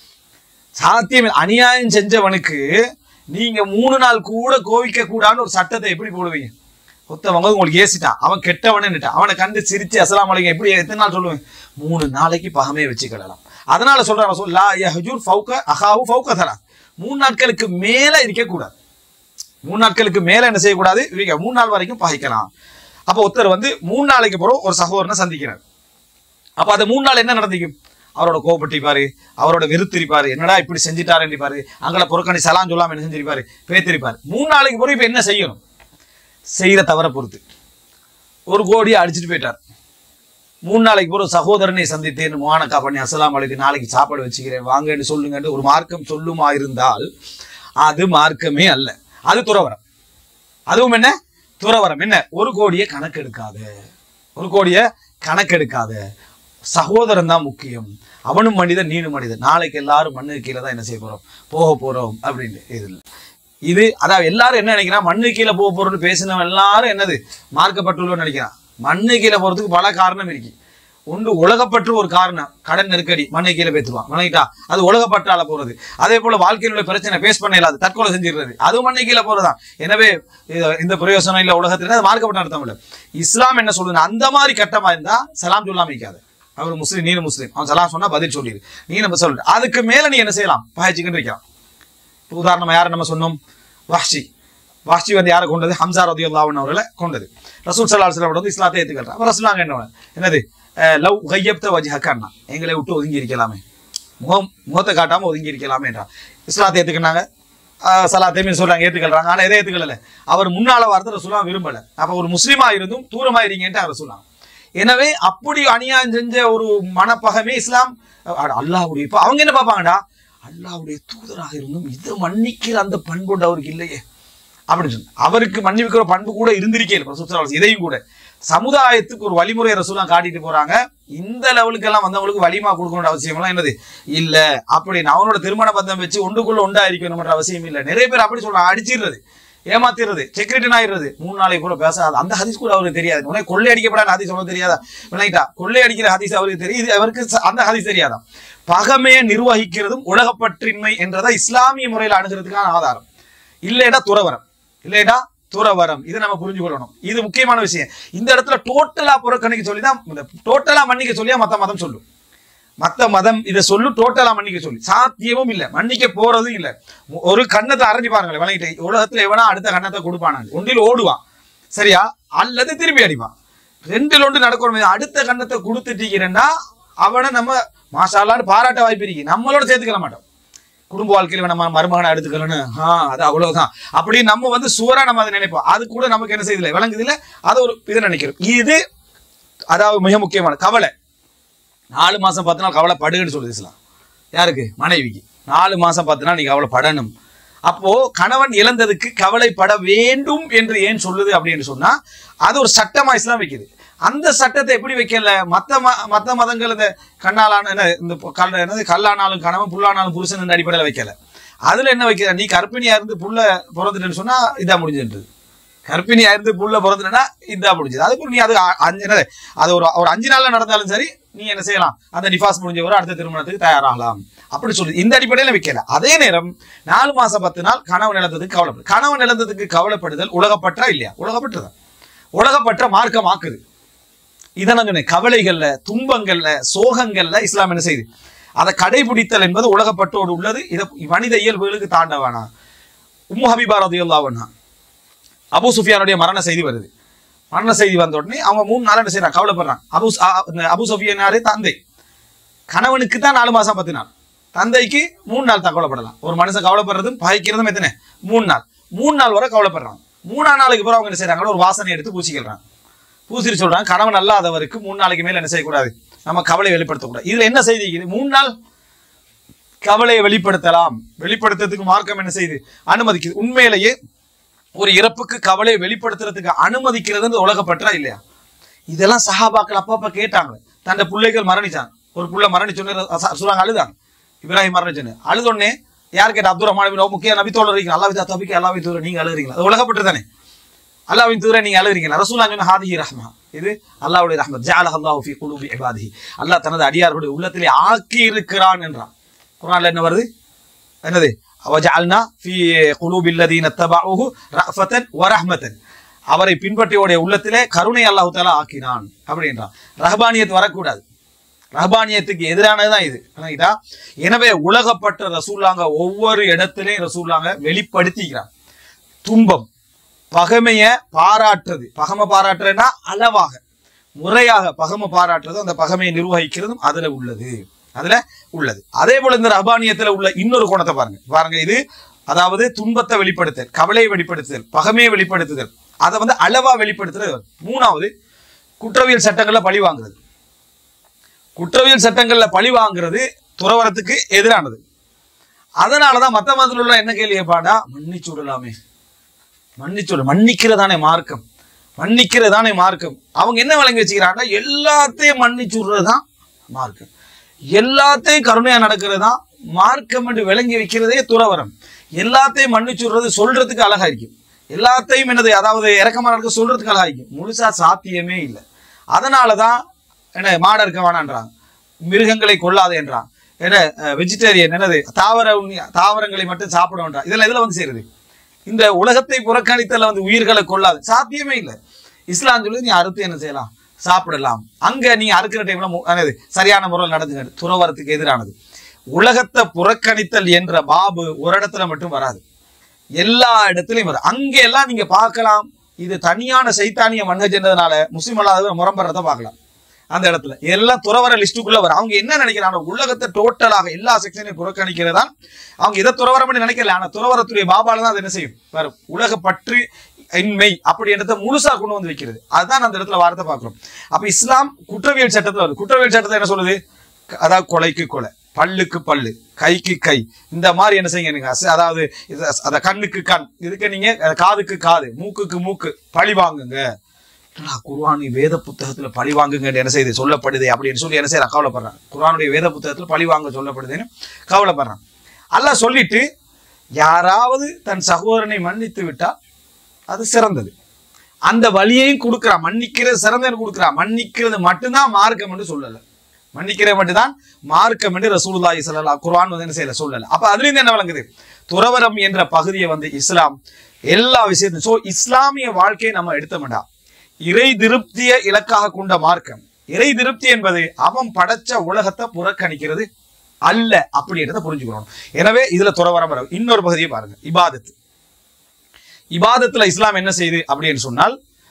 சாத்தியம் இல்லை. அநியாயம் செஞ்சவனுக்கு நீங்க மூணு நாள் கூட கோவிக்க கூடாதுன்னு ஒரு சட்டத்தை எப்படி போடுவீங்க ஒருத்தவங்க உங்களுக்கு ஏசிட்டான் அவன் கெட்டவனுட்டான் அவனை கண்டு சிரிச்சு அஸ்ஸலாமு அலைக்கும் எப்படி எத்தனை நாள் சொல்லுவேன் மூணு நாளைக்கு பகமே வச்சுக்கிடலாம் அதனால சொல்றாங்க சொல் லா யஹ்ஜூர் ஃபௌக அஹாவு ஃபௌக தரா மூணு நாட்களுக்கு மேல இருக்கக்கூடாது மூணு நாட்களுக்கு மேல என்ன செய்யக்கூடாது இருக்க மூணு நாள் வரைக்கும் பகைக்கலாம் அப்போ ஒருத்தர் வந்து மூணு நாளைக்கு பிறகு ஒரு சகோதரனை சந்திக்கிறார் அப்ப அந்த மூணு நாள் என்ன நடந்திக்கும் அவரோட கோபப்பட்டிருப்பாரு அவரோட வெறுத்திருப்பாரு என்னடா இப்படி செஞ்சிட்டாருப்பாரு அங்கட புறக்கணி சலான் சொல்லாம என்ன செஞ்சிருப்பாரு பேத்திருப்பாரு மூணு நாளைக்கு பிறகு இப்ப என்ன செய்யணும் செய்யற தவற பொறுத்து ஒரு கோடியை அடிச்சுட்டு போயிட்டார் மூணு நாளைக்கு பிறகு சகோதரனை சந்தித்தேன் முவானக்கா பண்ணி அஸ்ஸலாமு அலைக்கும் நாளைக்கு சாப்பாடு வச்சுக்கிறேன் வாங்கன்னு சொல்லுங்கன்னு ஒரு மார்க்கம் சொல்லுமா இருந்தால் அது மார்க்கமே அல்ல அது துறவரம் அதுவும் என்ன துறவரம் என்ன ஒரு கோடியை கணக்கெடுக்காத ஒரு கோடியை கணக்கெடுக்காத சகோதரன் தான் முக்கியம் அவனும் மனிதன் நீனும் மனிதன் நாளைக்கு எல்லாரும் மண்ணு கீழே தான் என்ன செய்ய போறோம் போக போறோம் அப்படின்னு இது இல்லை இது அதாவது எல்லாரும் என்ன நினைக்கிறான் மண்ணு கீழே போக போறோம்னு பேசினவன் எல்லாரும் என்னது மார்க்கப்பட்டுள்ளோன்னு நினைக்கிறான் மண்ணு கீழே போறதுக்கு பல காரணம் இருக்கு ஒன்று உலகப்பற்று ஒரு காரணம் கடன் நெருக்கடி மண்ணை கீழே பேத்துவான் விளங்கிட்டா அது உலகப்பற்றால போறது அதே போல வாழ்க்கையில் உள்ள பிரச்சனை பேஸ் பண்ண இல்லாது தற்கொலை செஞ்சிடுறது அதுவும் மண்ணை கீழே போறதுதான் எனவே இது- இந்த பிரயோசனம் இல்ல உலகத்துல அது மார்க்கப்பட்ட அர்த்தம் இல்ல இஸ்லாம் என்ன சொல்லுது அந்த மாதிரி கட்டமா இருந்தா சலாம் சொல்லாம வைக்காது அவர் முஸ்லீம் நீனு முஸ்லீம் அவன் சலாம் சொன்னா பதில் சொல்லிடு நீ நம்ம சொல்லு அதுக்கு மேல நீ என்ன செய்யலாம் பயிற்சிக்கிட்டு இருக்கலாம் இப்ப உதாரணமா யாரை நம்ம சொன்னோம் வாஷி வாஷி வந்து யாரை கொண்டது ஹம்சா ரதி அல்லாவன் அவர்களை கொண்டது ரசூல் சல்லா அலுவலம் வந்து இஸ்லாத்தை ஏற்றுக்கிறார் அப்ப ரசூலாங்க என்ன என்னது அஹ், லவ் கையப்த வஜ்ஹக்கன்னா எங்களை விட்டு ஒதுங்கி இருக்கலாமே முகம் முகத்தை காட்டாம ஒதுங்கி இருக்கலாமே என்றார் இஸ்லாத்தை ஏத்துக்கினாங்க சலாத்தையும் சொல்றாங்க ஏத்துக்கிறாங்க ஆனா எதை ஏத்துக்கல அவர் முன்னால வார்த்தை ரசூலா விரும்பல அப்ப ஒரு முஸ்லீமா இருந்தும் தூரமா இருங்கன்ட்டு அவர் சொன்னாங்க எனவே அப்படி அநியாயம் செஞ்ச ஒரு மனப்பகமே இஸ்லாம் அட, அல்லாஹ்வுடைய இப்ப அவங்க என்ன பார்ப்பாங்கடா அல்லாஹ்வுடைய தூதராக இருந்தும் இதை மன்னிக்கிற அந்த பண்பு அவருக்கு இல்லையே அப்படின்னு சொன்ன அவருக்கு மன்னிக்கிற பண்பு கூட இருந்திருக்கே இல்லை ரசூல் ஸல்லல்லாஹு அலைஹி வஸல்லம். இதையும் கூட சமுதாயத்துக்கு ஒரு வழிமுறை ரசூலாம் காட்டிட்டு போறாங்க இந்த லெவலுக்கு எல்லாம் வந்தவங்களுக்கு வலிமா கொடுக்கணுன்ற அவசியம் எல்லாம் என்னது இல்ல அப்படின்னு அவனோட திருமண பந்தம் வச்சு ஒன்றுக்குள்ள ஒன்றா இருக்கணும்ன்ற அவசியம் இல்ல நிறைய பேர் அப்படி சொல்றாங்க அடிச்சிடுறது ஏமாத்திடுறது செக்ரட்டரி ஆயிடுறது மூணு நாளைக்கு கூட பேசாது அந்த ஹதீஸ் கூட அவருக்கு தெரியாது உடனே கொள்ளை அடிக்கப்படாத ஹதீஸ் அவருக்கு தெரியாதா விளங்கிட்டா கொள்ளை அடிக்கிற ஹதீஸ் அவருக்கு தெரியுது அவருக்கு ச- அந்த ஹதீஸ் தெரியாதா பகமையை நிர்வகிக்கிறதும் உலகப்பற்றின்மை என்றதை இஸ்லாமிய முறையில் அணுகிறதுக்கான ஆதாரம் இல்லைடா துறவரம் இல்லைடா துறவரம் இதை நம்ம புரிஞ்சு கொள்ளணும் இது முக்கியமான விஷயம் இந்த இடத்துல டோட்டலா புறக்கணிக்க சொல்லி தான் டோட்டலா மன்னிக்க சொல்லியா மத்த மதம் சொல்லும் மத்த மதம் இதை சொல்லு டோட்டலா மன்னிக்க சொல்லி சாத்தியமும் இல்ல மன்னிக்க போறதும் இல்ல ஒரு கண்ணத்தை அரைஞ்சு பாருங்களேன் விளங்கிட்டு உலகத்துல எவனா அடுத்த கண்ணத்தை கொடுப்பானாங்க ஒன்றில் ஓடுவான் சரியா அல்லது திரும்பி அடிப்பான் ரெண்டுல ஒன்று நடக்கணும் அடுத்த கண்ணத்தை கொடுத்துட்டீங்கன்னா அவனை நம்ம மாஷாலான்னு பாராட்ட வாய்ப்பு இருக்கு நம்மளோட சேர்த்துக்கல மாட்டோம் குடும்ப வாழ்க்கையில நம்ம மருமகனை எடுத்துக்கலன்னு ஆ அது அவ்வளவுதான் அப்படி நம்ம வந்து சுவரா நம்ம அதை நினைப்போம் அது கூட நமக்கு என்ன செய்யல விளங்குது இல்ல அது ஒரு இதை நினைக்கிறோம் இது அதாவது மிக முக்கியமான கவலை நாலு மாசம் பத்து நாள் கவலை படுன்னு சொல்லுது இஸ்லாம் யாருக்கு மனைவிக்கு நாலு மாசம் பத்து நாள் நீ கவலைப்படணும் அப்போ கணவன் இழந்ததுக்கு கவலைப்பட வேண்டும் என்று ஏன் சொல்லுது அப்படின்னு சொன்னா அது ஒரு சட்டமா இஸ்லாம் வைக்குது அந்த சட்டத்தை எப்படி வைக்கல மத்த ம மத்த மதங்கள் இந்த கண்ணாலான என்ன, இந்த பொ- கல் என்னது கல்லானாலும் கணவன் புல்லானாலும் புருஷன் என்ற அடிப்படையில் வைக்கல அதுல என்ன வைக்கிற நீ கர்ப்பிணியா இருந்து புள்ள பிறந்துட்டேன்னு சொன்னா இதா முடிஞ்சுன்றது கர்ப்பிணியா இருந்து புள்ள பிறந்துட்டா இதா முடிஞ்சது அதுக்கு நீ அது அ- அஞ்சு என்னது, அது ஒரு ஒரு அஞ்சு நாள்ல நடந்தாலும் சரி நீ என்ன செய்யலாம் அந்த நிஃபாஸ் முடிஞ்சவரை அடுத்த திருமணத்துக்கு தயாராகலாம் அப்படி சொல்லி இந்த அடிப்படையில வைக்கல அதே நேரம் நாலு மாசம் பத்து நாள் கணவன் இழந்ததுக்கு கவலைப்படு கணவன் இழந்ததுக்கு கவலைப்படுதல் உலகப்பற்றா இல்லையா உலகப்பட்டுதான் உலகப்பற்ற மார்க்கமாக்குது இதை நான் சொன்னேன் கவலைகள்ல துன்பங்கள்ல சோகங்கள்ல இஸ்லாம் என்ன செய்யுது அதை கடைபிடித்தல் என்பது உலகப்பட்டோடு உள்ளது இதை மனித இயல்புகளுக்கு தாண்ட வேணாம் உம்மு ஹபீபா ரதியுல்லாவண்ணா அபு சுஃபியானுடைய மரண செய்தி வருது மரண செய்தி வந்த உடனே அவங்க மூணு நாள் என்ன செய்யறாங்க கவலைப்படுறாங்க அபு சு- அ- இந்த அபு சுஃபியான் யாரு தந்தை கணவனுக்கு தான் நாலு மாசம் பத்து நாள் தந்தைக்கு மூணு நாள் தான் கவலைப்படலாம் ஒரு மனுஷன் கவலைப்படுறதும் பகைக்கிறதும் எத்தனை மூணு நாள் மூணு நாள் வரை கவலைப்படுறாங்க மூணாம் நாளுக்கு அப்புறம் அவங்க என்ன செய்றாங்க ஒரு வாசனை எடுத்து பூசிக்கிறாங்க பூசிட்டு சொல்றாங்க கணவன் அல்லாதவருக்கு மூணு நாளைக்கு மேல என்ன செய்யக்கூடாது நம்ம கவலை வெளிப்படுத்தக்கூடாது இதுல என்ன செய்தி இருக்குது? மூணு நாள் கவலையை வெளிப்படுத்தலாம் வெளிப்படுத்துறதுக்கு மார்க்கம் என்ன செய்யுது அனுமதிக்குது உண்மையிலேயே ஒரு இறப்புக்கு கவலையை வெளிப்படுத்துறதுக்கு அனுமதிக்கிறதுன்னு உலகப்பற்றா இல்லையா இதெல்லாம் சஹாபாக்கள் அப்பப்ப கேட்டாங்க தன்னை பிள்ளைகள் மரணிச்சாங்க ஒரு புள்ள மரணிச்சோன்னு சொல்றாங்க அழுதாங்க இப்ராஹிம் மரணிச்சோன்னு அழுதொன்னே யார் கேட்ட அப்துல் ரஹ்மான் பின் அவுஃப் முக்கிய நபி தோழர் இருக்கீங்க அல்லாஹ் விதா தபிக்கு அல்லாஹ் தூர நீங்க அழுகிறீங்களா அது உலகப்பட்டு தானே அல்லாஹ்வின் தூர நீங்க அழுகிறீங்களா ரசூலா சொன்ன ஹாதிஹி ரஹ்மா இது அல்லாஹ்வுடைய ரஹ்மத் ஜஅலஹு அல்லாஹு ஃபீ குலூபி இபாதிஹி அல்லாஹ் தனது அடியார்களுடைய உள்ளத்திலே ஆக்கி இருக்கிறான் என்றான் குர்ஆன்ல என்ன வருது என்னது வஜஅல்னா ஃபீ குலூபில் லதீன தபஊஹு ரஃபத்தன் வ ரஹ்மத்தன் அவரை பின்பற்றியோடைய உள்ளத்திலே கருணை அல்லாஹ் தஆலா ஆக்கினான் அப்படின்றான் ரஹ்பானியத் வரக்கூடாது ரஹ்பானியத்துக்கு எதிரானதுதான் இது விளங்கிட்டா? எனவே உலகப்பட்ட ரசூல்லாங்க ஒவ்வொரு இடத்திலையும் ரசூல்லாங்க வெளிப்படுத்திக்கிறான் துன்பம் பகைமைய பாராட்டுறது பகமை பாராட்டுறதுன்னா அளவாக முறையாக பகமை பாராட்டுறது அந்த பகமையை நிர்வகிக்கிறதும் அதுல உள்ளது அதுல உள்ளது அதே போல இந்த ரஹ்பானியத்துல உள்ள இன்னொரு கோணத்தை பாருங்க பாருங்க இது அதாவது துன்பத்தை வெளிப்படுத்தல் கவலையை வெளிப்படுத்துதல் பகமையை வெளிப்படுத்துதல் அதை வந்து அளவா வெளிப்படுத்துறது மூணாவது குற்றவியல் சட்டங்கள்ல பழி வாங்குறது குற்றவியல் சட்டங்கள்ல பழி வாங்குறது துறவரத்துக்கு எதிரானது அதனாலதான் மத்த மதத்தில் உள்ள என்ன கேள்வி கேட்பாடா மன்னிச்சு விடலாமே மன்னிச்சு விட மன்னிக்கிறதானே மார்க்கம் மன்னிக்கிறதானே மார்க்கம் அவங்க என்ன வழங்கி வச்சுக்கிறாங்கன்னா எல்லாத்தையும் மன்னிச்சு விடுறதுதான் மார்க்கம் எல்லாத்தையும் கருணையா நடக்கிறது தான் மார்க்கம் என்று விளங்கி வைக்கிறதே துறவரம் எல்லாத்தையும் மன்னிச்சு விடுறது சொல்றதுக்கு அழகா இருக்கும் எல்லாத்தையும் என்னது அதாவது இறக்கமா நடக்க சொல்றதுக்கு அழகா இருக்கும் முழுசா சாத்தியமே இல்லை அதனாலதான் என்ன மாட இருக்க வேணான்றாங்க மிருகங்களை கொள்ளாதே என்றான் என்ன வெஜிடேரியன் என்னது தாவர உண்ணி- தாவரங்களை மட்டும் சாப்பிடுன்றான் இதெல்லாம் இதுல வந்து சேருது இந்த உலகத்தை புறக்கணித்தல வந்து உயிர்களை கொள்ளாது சாத்தியமே இல்லை இஸ்லாம் சொல்லுது நீ அறுத்து என்ன செய்யலாம் சாப்பிடலாம் அங்க நீ அறுக்கிற டைம்ல மு- என்னது சரியான முறையில் நடந்துங்க துறவரத்துக்கு எதிரானது உலகத்தை புறக்கணித்தல் என்ற பாபு ஒரு இடத்துல மட்டும் வராது எல்லா இடத்துலயும் வரும் அங்க எல்லாம் நீங்க பார்க்கலாம் இது தனியான சைத்தானிய மன்ஹஜ்ன்றதுனால முஸ்லிம் அல்லாதவர் முரம்புறத பார்க்கலாம் அந்த இடத்துல எல்லாம் துறவர லிஸ்டுக்குள்ள வரும் அவங்க என்ன நினைக்கிறாங்க உலகத்தை டோட்டலாக எல்லா செக்ஷனையும் புறக்கணிக்கிறதா அவங்க இதை துறவரம் பண்ணி நினைக்கல ஆனா துறவரத்துடைய பாபால தான் அது என்ன செய்யும் வரும் உலக பற்று இன்மை அப்படி இடத்த முழுசா கொண்டு வந்து வைக்கிறது அதுதான் அந்த இடத்துல வார்த்தை பார்க்கிறோம் அப்ப இஸ்லாம் குற்றவியல் சட்டத்துல வருது குற்றவியல் சட்டத்தை என்ன சொல்லுது க- அதாவது கொலைக்கு கொலை பல்லுக்கு பல்லு கைக்கு கை இந்த மாதிரி என்ன செய்யுங்க நீங்க அச- அதாவது இது- அத கண்ணுக்கு கண் இதுக்கு நீங்க அஹ், காதுக்கு காது மூக்குக்கு மூக்கு பழி வாங்குங்க என்னடா குர்ஆனி வேத புத்தகத்துல பழி வாங்குங்க என்ன செய்யுது சொல்லப்படுது அப்படின்னு சொல்லி என்ன செய்யறான் கவலைப்படுறான் குர்ஆனுடைய வேத புத்தகத்துல பழி வாங்க சொல்லப்படுதுன்னு கவலைப்படுறான் அல்லாஹ் சொல்லிட்டு யாராவது தன் சகோதரனை மன்னித்து விட்டால் அது சிறந்தது அந்த வழியையும் கொடுக்கிறான் மன்னிக்கிறது சிறந்தது கொடுக்கிறான் மன்னிக்கிறது மட்டும்தான் மார்க்கம் என்று சொல்லல மன்னிக்கிறது மட்டும்தான் மார்க்கம் என்று ரசூலுல்லாஹி ஸல்லல்லாஹு குர்ஆன் வந்து என்ன செய்யல சொல்லல அப்ப அதுல இருந்து என்ன விளங்குது துறவரம் என்ற பகுதியை வந்து இஸ்லாம் எல்லா விஷயத்தையும் சோ இஸ்லாமிய வாழ்க்கையை நம்ம எடுத்தோம்டா இறை திருப்தியை இலக்காக கொண்ட மார்க்கம் இறை திருப்தி என்பது அவன் படைச்ச உலகத்தை புறக்கணிக்கிறது அல்ல அப்படின்றத புரிஞ்சுக்கணும் எனவே இதுல துறவரம் வர இன்னொரு பகுதியை பாருங்க இபாதத் இபாதத்துல இஸ்லாம் என்ன செய்யுது அப்படின்னு சொன்னால்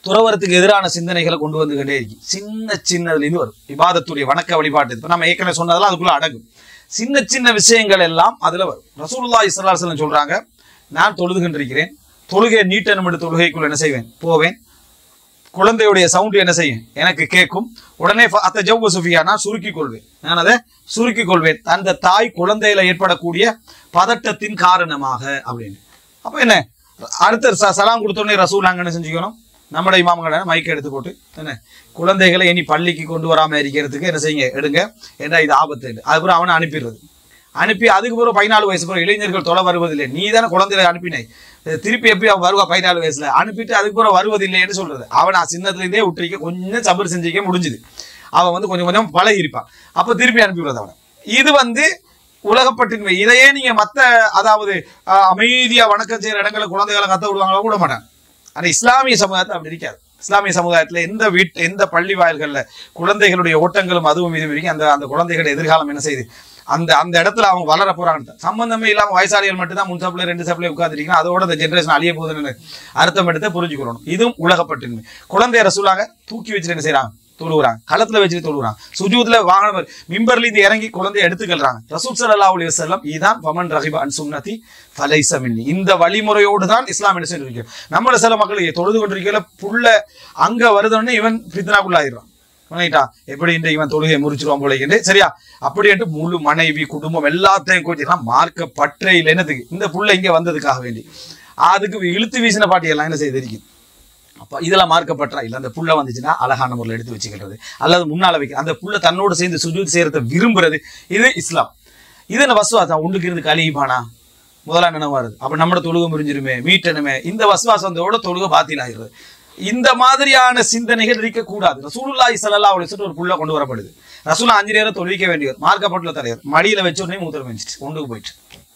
துறவரத்துக்கு எதிரான சிந்தனைகளை கொண்டு வந்து கொண்டே இருக்கு சின்ன சின்னதுல இருந்து வரும் இபாதத்துடைய வணக்க வழிபாட்டு இப்ப நம்ம ஏற்கனவே சொன்னதெல்லாம் அதுக்குள்ள அடங்கும் சின்ன சின்ன விஷயங்கள் எல்லாம் அதுல வரும் ரசூலுல்லாஹி ஸல்லல்லாஹு அலைஹி வஸல்லம் சொல்றாங்க நான் தொழுதுகின்றிருக்கிறேன் தொழுகை நீட்டணும் என்று தொழுகைக்குள்ள என்ன செய்வேன் போவேன் குழந்தையுடைய சவுண்ட் என்ன செய்யும் எனக்கு கேட்கும் உடனே அத்த ஜவ்வ சுஃபியா நான் சுருக்கிக் கொள்வேன் நான் அதை சுருக்கிக் கொள்வேன் அந்த தாய் குழந்தையில ஏற்படக்கூடிய பதட்டத்தின் காரணமாக அப்படின்னு அப்ப என்ன அடுத்த ச- சலாம் கொடுத்தோடனே ரசூல் அங்க என்ன செஞ்சுக்கணும் நம்முடைய இமாம்களை மைக் எடுத்து போட்டு என்ன குழந்தைகளை இனி பள்ளிக்கு கொண்டு வராம இருக்கிறதுக்கு என்ன செய்யுங்க எடுங்க ஏன்னா இது ஆபத்து அதுக்கப்புறம் அவனை அனுப்பிடுறது அனுப்பி அதுக்கு பிறகு பதினாலு வயசு பிறகு இளைஞர்கள் தொலை வருவதில்லை நீ தானே குழந்தைகளை அனுப்பினாய் அஹ் திருப்பி எப்படி அவன் வருவா பதினாலு வயசுல அனுப்பிட்டு அதுக்கு பிறகு வருவதில்லைன்னு சொல்றது அவன் நான் சின்னத்துலேருந்தே விட்டுருக்க கொஞ்சம் சபர் செஞ்சிக்க முடிஞ்சுது அவன் வந்து கொஞ்சம் கொஞ்சம் பழகி இருப்பான் அப்போ திருப்பி அனுப்பி விடுறது அவனை இது வந்து உலகப்பட்டின்மை இதையே நீங்க மத்த அதாவது அஹ், அமைதியா வணக்கம் செய்யற இடங்களை குழந்தைகளை கத்த விடுவாங்களா கூட மாட்டாங்க ஆனா இஸ்லாமிய சமுதாயத்தை அப்படி இருக்காது இஸ்லாமிய சமுதாயத்துல எந்த வீட்டு எந்த பள்ளி வாயில்கள்ல குழந்தைகளுடைய ஓட்டங்களும் அதுவும் இதுவும் இருக்கு அந்த அந்த குழந்தைகளுடைய எதிர்காலம் என்ன செய்யுது அந்த அந்த இடத்துல அவங்க வளர போறாங்க சம்பந்தமே இல்லாம வயசாளிகள் மட்டும் தான் முன் சப்பிளை ரெண்டு சப்பிளை உட்காந்துருக்கீங்க அதோட இந்த ஜென்ரேஷன் அழிய போகுதுன்னு அர்த்தம் எடுத்து புரிஞ்சுக்கிறோம் இதுவும் உலகப்பட்டின்மை குழந்தைய ரசூலாங்க தூக்கி வச்சுட்டு என்ன செய்றாங்க தொழுகிறாங்க களத்துல வச்சுட்டு தொழுகிறாங்க சுஜூத்ல வாகன மிம்பர்ல இருந்து இறங்கி குழந்தைய எடுத்துக்கல்றாங்க ரசூல் ஸல்லல்லாஹு அலைஹி வஸல்லம் இதான் ஃபமன் ரஹிப அன் சுன்னதி ஃபலைஸ மின்னி இந்த வழிமுறையோடு தான் இஸ்லாம் என்ன செஞ்சிருக்கு நம்மள சில மக்கள் தொழுது கொண்டிருக்கல புள்ள அங்க வருதுன்னு இவன் பித்னாக்குள்ளாயிடுறான் பண்ணிட்டா எப்படி இந்த இவன் தொழுகையை முறிச்சிருவான் போல என்று சரியா அப்படி என்று முழு மனைவி குடும்பம் எல்லாத்தையும் கொஞ்சம் மார்க்க பற்றையில் என்னதுக்கு இந்த புள்ள இங்க வந்ததுக்காக வேண்டி அதுக்கு இழுத்து வீசின பாட்டி எல்லாம் என்ன செய்து இருக்குது அப்ப இதெல்லாம் மார்க்கப்பட்டா இல்ல அந்த புள்ள வந்துச்சுன்னா அழகான முறையில் எடுத்து வச்சுக்கிறது அல்லது முன்னால வைக்க அந்த புள்ள தன்னோடு சேர்ந்து சுஜூத் செய்யறத விரும்புறது இது இஸ்லாம் இது என்ன வசுவாசம் உண்டுக்கு இருந்து கழிப்பானா முதலாம் நினைவு வருது அப்ப நம்மளோட தொழுகை முறிஞ்சிருமே மீட்டணுமே இந்த வசுவாசத்தோட தொழுகை பாத்தியில் ஆகிறது இந்த மாதிரியான சிந்தனைகள் இருக்கக்கூடாது ரசூலுல்லாஹி ஸல்லல்லாஹு அலைஹி வஸல்லம் ஒரு புள்ள கொண்டு வரப்படுது ரசூலா அஞ்சு நேரம் தொழுவிக்க வேண்டியவர் மார்க்கப்பட்டுள்ள தலைவர் மடியில வச்ச உடனே மூத்திரம் வச்சுட்டு ஒன்றுக்கு போயிட்டு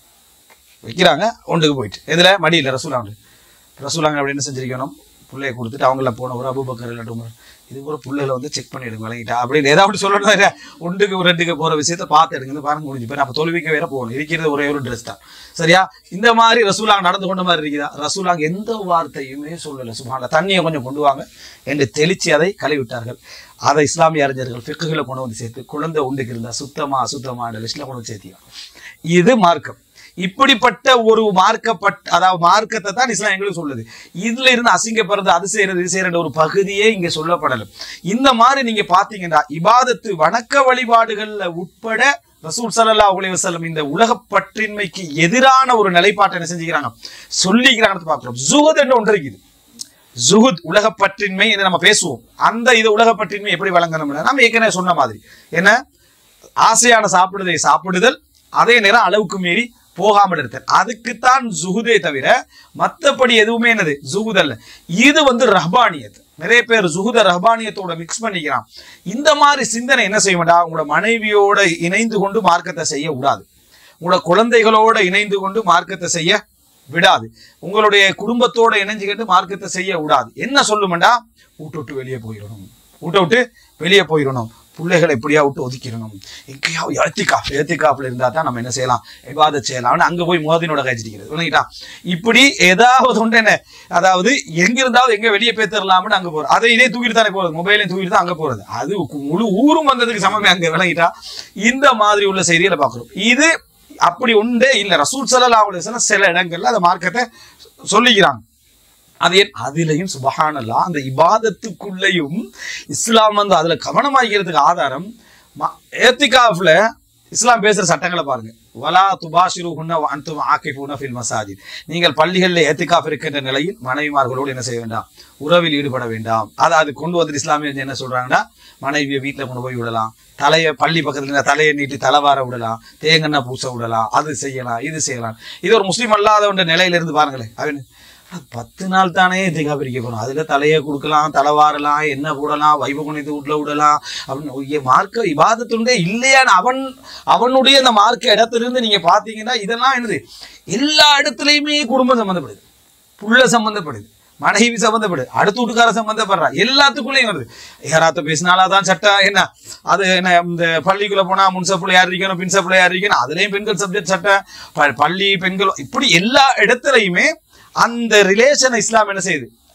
வைக்கிறாங்க ஒன்றுக்கு போயிட்டு எதுல மடியில ரசூலாங்க ரசூலாங்க அப்படி என்ன செஞ்சிருக்கணும் பிள்ளைய கொடுத்துட்டு அவங்கள போன ஒரு அபுபக்கர் இல்லாட்டும் உமர். இது கூட பிள்ளைகளை வந்து செக் பண்ணிடுங்க விளங்கிட்டா அப்படின்னு ஏதாவது சொல்லணும் இல்லையா? ஒன்றுக்கு ஒரு ரெண்டுக்கு போற விஷயத்த பார்த்து எடுங்க பாருங்க முடிஞ்சு போய் அப்ப தொழுவிக்க வேற போகணும் இருக்கிறது ஒரே ஒரு ட்ரெஸ் தான் சரியா இந்த மாதிரி ரசூலாங்க நடந்து கொண்ட மாதிரி இருக்குதா ரசூலாங்க எந்த வார்த்தையுமே சொல்லல சுபான தண்ணியை கொஞ்சம் கொண்டு வாங்க என்று தெளிச்சு அதை கழுவிட்டார்கள் அதை இஸ்லாமிய அறிஞர்கள் ஃபிக்குகளை கொண்டு வந்து சேர்த்து குழந்தை உண்டுக்கு இருந்தா சுத்தமா அசுத்தமா லிஸ்ட்ல கொண்டு வந்து சேர்த்தியும் இது மார்க்கம் இப்படிப்பட்ட ஒரு மார்க்கப்பட்ட அதாவது மார்க்கத்தை தான் இஸ்லாம் எங்களுக்கு சொல்லுது இதுல இருந்து அசிங்கப்படுறது அது செய்யறது இது செய்யற ஒரு பகுதியே இங்க சொல்லப்படல இந்த மாதிரி நீங்க பாத்தீங்கன்னா இபாதத்து வணக்க வழிபாடுகள்ல உட்பட ரசூல் ஸல்லல்லாஹு அலைஹி வஸல்லம் இந்த உலகப்பற்றின்மைக்கு எதிரான ஒரு நிலைப்பாட்டை என்ன செஞ்சுக்கிறாங்க சொல்லிக்கிறாங்கன்னு பார்க்கிறோம் ஜுஹத் என்று ஒன்று இருக்குது ஜுஹுத் உலகப்பற்றின்மை என்று நம்ம பேசுவோம் அந்த இது உலகப்பற்றின்மை எப்படி வழங்கணும்னா நம்ம ஏற்கனவே சொன்ன மாதிரி என்ன ஆசையான சாப்பிடுவதை சாப்பிடுதல் அதே நேரம் அளவுக்கு மீறி போகாமல் இருத்தல் அதுக்குத்தான் ஜுகுதே தவிர மத்தபடி எதுவுமே என்னது ஜுகுத் அல்ல இது வந்து ரஹ்பானியத் நிறைய பேர் ஜுகுத ரஹ்பானியத்தோட மிக்ஸ் பண்ணிக்கிறான் இந்த மாதிரி சிந்தனை என்ன செய்ய வேண்டாம் உங்களோட மனைவியோட இணைந்து கொண்டு மார்க்கத்தை செய்ய விடாது உங்களோட குழந்தைகளோட இணைந்து கொண்டு மார்க்கத்தை செய்ய விடாது உங்களுடைய குடும்பத்தோட இணைஞ்சுக்கிட்டு மார்க்கத்தை செய்ய விடாது என்ன சொல்லுமெண்டா விட்டு விட்டு வெளியே போயிடணும் விட்டு விட்டு வெளியே போயிடணும் பிள்ளைகளை எப்படியா விட்டு ஒதுக்கிடணும் எங்கேயாவது ஏத்திகாஃப் ஏத்திகாஃப்ல இருந்தா தான் நம்ம என்ன செய்யலாம் எபாத செய்யலாம்னு அங்க போய் மோதினோட கழிச்சிருக்கிறது விளங்கிட்டா இப்படி ஏதாவது ஒன்று என்ன அதாவது எங்க இருந்தாவது எங்க வெளியே பேத்தரலாம்னு அங்க போறது அதை இதே தூக்கிட்டு தானே போறது மொபைலையும் தூக்கிட்டு தான் அங்க போறது அது முழு ஊரும் வந்ததுக்கு சமமே அங்க விளங்கிட்டா இந்த மாதிரி உள்ள செய்திகளை பார்க்கிறோம் இது அப்படி உண்டே இல்ல ரசூல் ஸல்லல்லாஹு அலைஹி வஸல்லம் சில இடங்கள்ல அந்த மார்க்கத்தை சொல்லிக்கிறாங்க அது ஏன் அதிலையும் சுபஹானல்லா அந்த இபாதத்துக்குள்ளேயும் இஸ்லாம் வந்து அதுல கவனமாகிறதுக்கு ஆதாரம் ம- ஏத்திகாஃப்ல இஸ்லாம் பேசுற சட்டங்களை பாருங்க வலா துபாஷிரு ஹுன்ன அன்தும் ஆக்கிஃபுன ஃபில் மசாஜித் நீங்கள் பள்ளிகளில் ஏத்திகாஃப் இருக்கின்ற நிலையில் மனைவிமார்களோடு என்ன செய்ய வேண்டாம் உறவில் ஈடுபட வேண்டாம் அதை அது கொண்டு வந்து இஸ்லாமிய என்ன சொல்றாங்கன்னா மனைவியை வீட்டில் கொண்டு போய் விடலாம் தலையை பள்ளி பக்கத்துல இருந்தா தலையை நீட்டி தலைவார விடலாம் தேங்கெண்ணெய் பூச விடலாம் அது செய்யலாம் இது செய்யலாம் இது ஒரு முஸ்லீம் அல்லாதவன்ற நிலையில இருந்து பாருங்களேன் அவன் ஆனா, பத்து நாள் தானே திகா பிரிக்க போறோம் அதுல தலையை கொடுக்கலாம் தலைவாரலாம் என்ன போடலாம் வைப குணித்து வீட்டுல விடலாம் அப்படின்னு ஐய, மார்க்க இபாதத்துண்டே இல்லையான்னு அவன் அவனுடைய அந்த மார்க்க இடத்திலிருந்து நீங்க பாத்தீங்கன்னா இதெல்லாம் என்னது எல்லா இடத்துலயுமே குடும்பம் சம்பந்தப்படுது புள்ள சம்பந்தப்படுது மனைவி சம்பந்தப்படுது அடுத்த வீட்டுக்கார சம்பந்தப்படுறா எல்லாத்துக்குள்ளேயும் வருது யாராத்த பேசினாலாதான் சட்டம் என்ன அது என்ன இந்த பள்ளிக்குள்ள போனா முன்சப்புல யார் இருக்கணும் பின்சப்புல யார் இருக்கணும் அதுலயும் பெண்கள் சப்ஜெக்ட் சட்டம் ப- பள்ளி பெண்கள் இப்படி எல்லா இடத்துலயுமே அந்த ரிலேஷன் இஸ்லாம் என்ன செய்யுது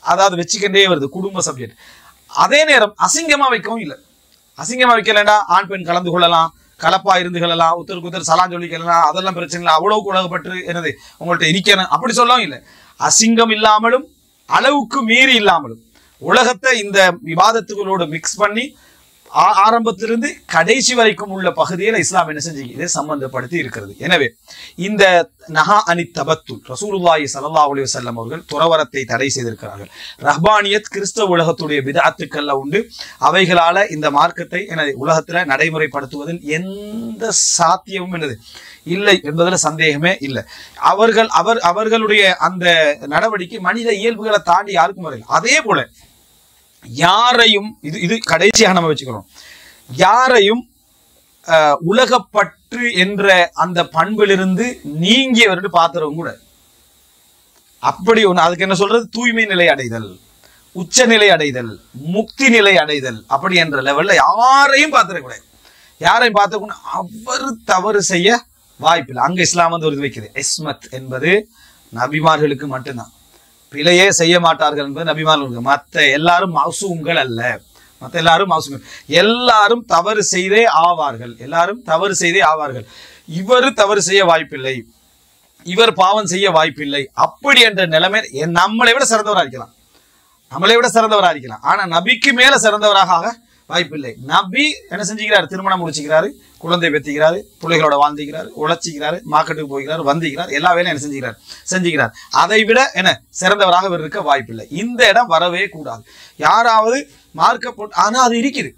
அதாவது வச்சுக்கிட்டே வருது குடும்ப சப்ஜெக்ட் அதே நேரம் அசிங்கமா வைக்கவும் இல்லை அசிங்கமா வைக்கலடா ஆண் பெண் கலந்து கொள்ளலாம் கலப்பா இருந்து கொள்ளலாம் ஒருத்தருக்கு ஒருத்தர் சலான் சொல்லிக்கலாம் அதெல்லாம் பிரச்சனை இல்லை அவ்வளவுக்கு உலகப்பட்டு என்னது உங்கள்ட்ட இருக்கணும் அப்படி சொல்லவும் இல்லை அசிங்கம் இல்லாமலும் அளவுக்கு மீறி இல்லாமலும் உலகத்தை இந்த விவாதத்துகளோடு மிக்ஸ் பண்ணி ஆ- ஆரம்பத்திலிருந்து கடைசி வரைக்கும் உள்ள பகுதியில் இஸ்லாம் என்ன செஞ்சு இதை சம்பந்தப்படுத்தி இருக்கிறது எனவே இந்த நஹா அனி தபத்துல் ரசூலுல்லாஹி ஸல்லல்லாஹு அலைஹி வஸல்லம் அவர்கள் துறவரத்தை தடை செய்திருக்கிறார்கள் ரஹ்பானியத் கிறிஸ்தவ உலகத்துடைய விதாத்துக்கள்ல உண்டு அவைகளால இந்த மார்க்கத்தை எனது உலகத்துல நடைமுறைப்படுத்துவதில் எந்த சாத்தியமும் என்னது இல்லை என்பதுல சந்தேகமே இல்லை அவர்கள் அவர் அவர்களுடைய அந்த நடவடிக்கை மனித இயல்புகளை தாண்டி யாருக்கும் வரையில் அதே போல யாரையும் இது இது கடைசியாக நம்ம வச்சுக்கிறோம் யாரையும் அஹ், உலகப்பற்று என்ற அந்த பண்பிலிருந்து நீங்கியவர்னு பார்த்துறவங்க கூட அப்படி ஒண்ணு அதுக்கு என்ன சொல்றது தூய்மை நிலை அடைதல் உச்ச நிலை அடைதல் முக்தி நிலை அடைதல் அப்படி என்ற லெவல்ல யாரையும் பார்த்துடக்கூடாது யாரையும் பார்த்துக்கூட அவர் தவறு செய்ய வாய்ப்பில்லை அங்க இஸ்லாம் வந்து ஒரு இது வைக்குது இஸ்மத் என்பது நபிமார்களுக்கு மட்டும்தான் பிழையே செய்ய மாட்டார்கள் என்பது நபிமார்களுக்கு மற்ற எல்லாரும் மசூங்கள் அல்ல மற்ற எல்லாரும் மசூங்கள் எல்லாரும் தவறு செய்தே ஆவார்கள் எல்லாரும் தவறு செய்தே ஆவார்கள் இவர் தவறு செய்ய வாய்ப்பில்லை இவர் பாவம் செய்ய வாய்ப்பில்லை அப்படி என்ற நிலைமை எ- நம்மளை விட சிறந்தவரா இருக்கலாம் நம்மளை விட சிறந்தவரா இருக்கலாம் ஆனா நபிக்கு மேல சிறந்தவராக ஆக வாய்ப்பில்லை நபி என்ன செஞ்சுக்கிறாரு திருமணம் முடிச்சுக்கிறாரு குழந்தை பெற்றுக்கிறாரு பிள்ளைகளோட வாழ்ந்துக்கிறாரு உழைச்சிக்கிறாரு மார்க்கெட்டுக்கு போய்க்கிறாரு வந்திக்கிறார் எல்லா வேலையும் என்ன செஞ்சுக்கிறார் செஞ்சுக்கிறார் அதை விட என்ன சிறந்தவராக இவர் இருக்க வாய்ப்பில்லை இந்த இடம் வரவே கூடாது யாராவது மார்க்க போட்டு ஆனா அது இருக்குது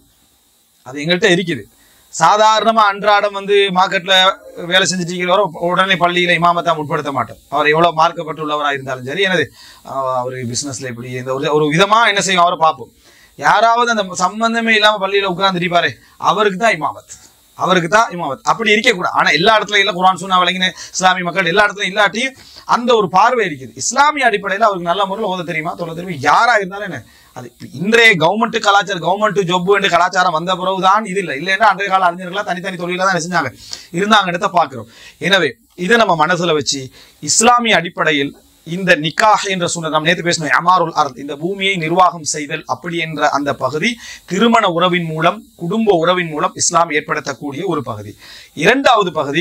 அது எங்கள்கிட்ட இருக்குது சாதாரணமா அன்றாடம் வந்து மார்க்கெட்ல வேலை செஞ்சுட்டு இருக்கிறவரை உடனே பள்ளியில இமாமத்தா முற்படுத்த மாட்டோம் அவர் எவ்வளவு மார்க்கப்பட்டுள்ளவராக இருந்தாலும் சரி எனது அவர் பிசினஸ்ல இப்படி இந்த ஒரு ஒரு விதமா என்ன செய்யும் அவரை பார்ப்போம் யாராவது அந்த சம்பந்தமே இல்லாம பள்ளியில உட்கார்ந்துருப்பாரு அவருக்கு தான் இமாமத் அவருக்கு தான் இமாமத் அப்படி இருக்கக்கூடாது ஆனா எல்லா இடத்துலயும் இல்ல குரான் சுன்னா விளங்கின இஸ்லாமிய மக்கள் எல்லா இடத்துலயும் இல்லாட்டி அந்த ஒரு பார்வை இருக்குது இஸ்லாமிய அடிப்படையில் அவருக்கு நல்ல முறையில் ஓத தெரியுமா தொல்ல தெரியுமா யாரா இருந்தாலும் என்ன அது இப்ப இன்றைய கவர்மெண்ட் கலாச்சாரம் கவர்மெண்ட் ஜொப்பு என்று கலாச்சாரம் வந்த பிறகுதான் இது இல்லை இல்லைன்னா அன்றைய கால அறிஞர்களா தனித்தனி தொழில தான் செஞ்சாங்க இருந்தாங்கன்றத பார்க்கிறோம் எனவே இதை நம்ம மனசுல வச்சு இஸ்லாமிய அடிப்படையில் இந்த நிக்காஹ் என்ற சொன்ன நாம் நேற்று பேசினோம் அமாருல் அர்த் இந்த பூமியை நிர்வாகம் செய்தல் அப்படி என்ற அந்த பகுதி திருமண உறவின் மூலம் குடும்ப உறவின் மூலம் இஸ்லாம் ஏற்படுத்தக்கூடிய ஒரு பகுதி இரண்டாவது பகுதி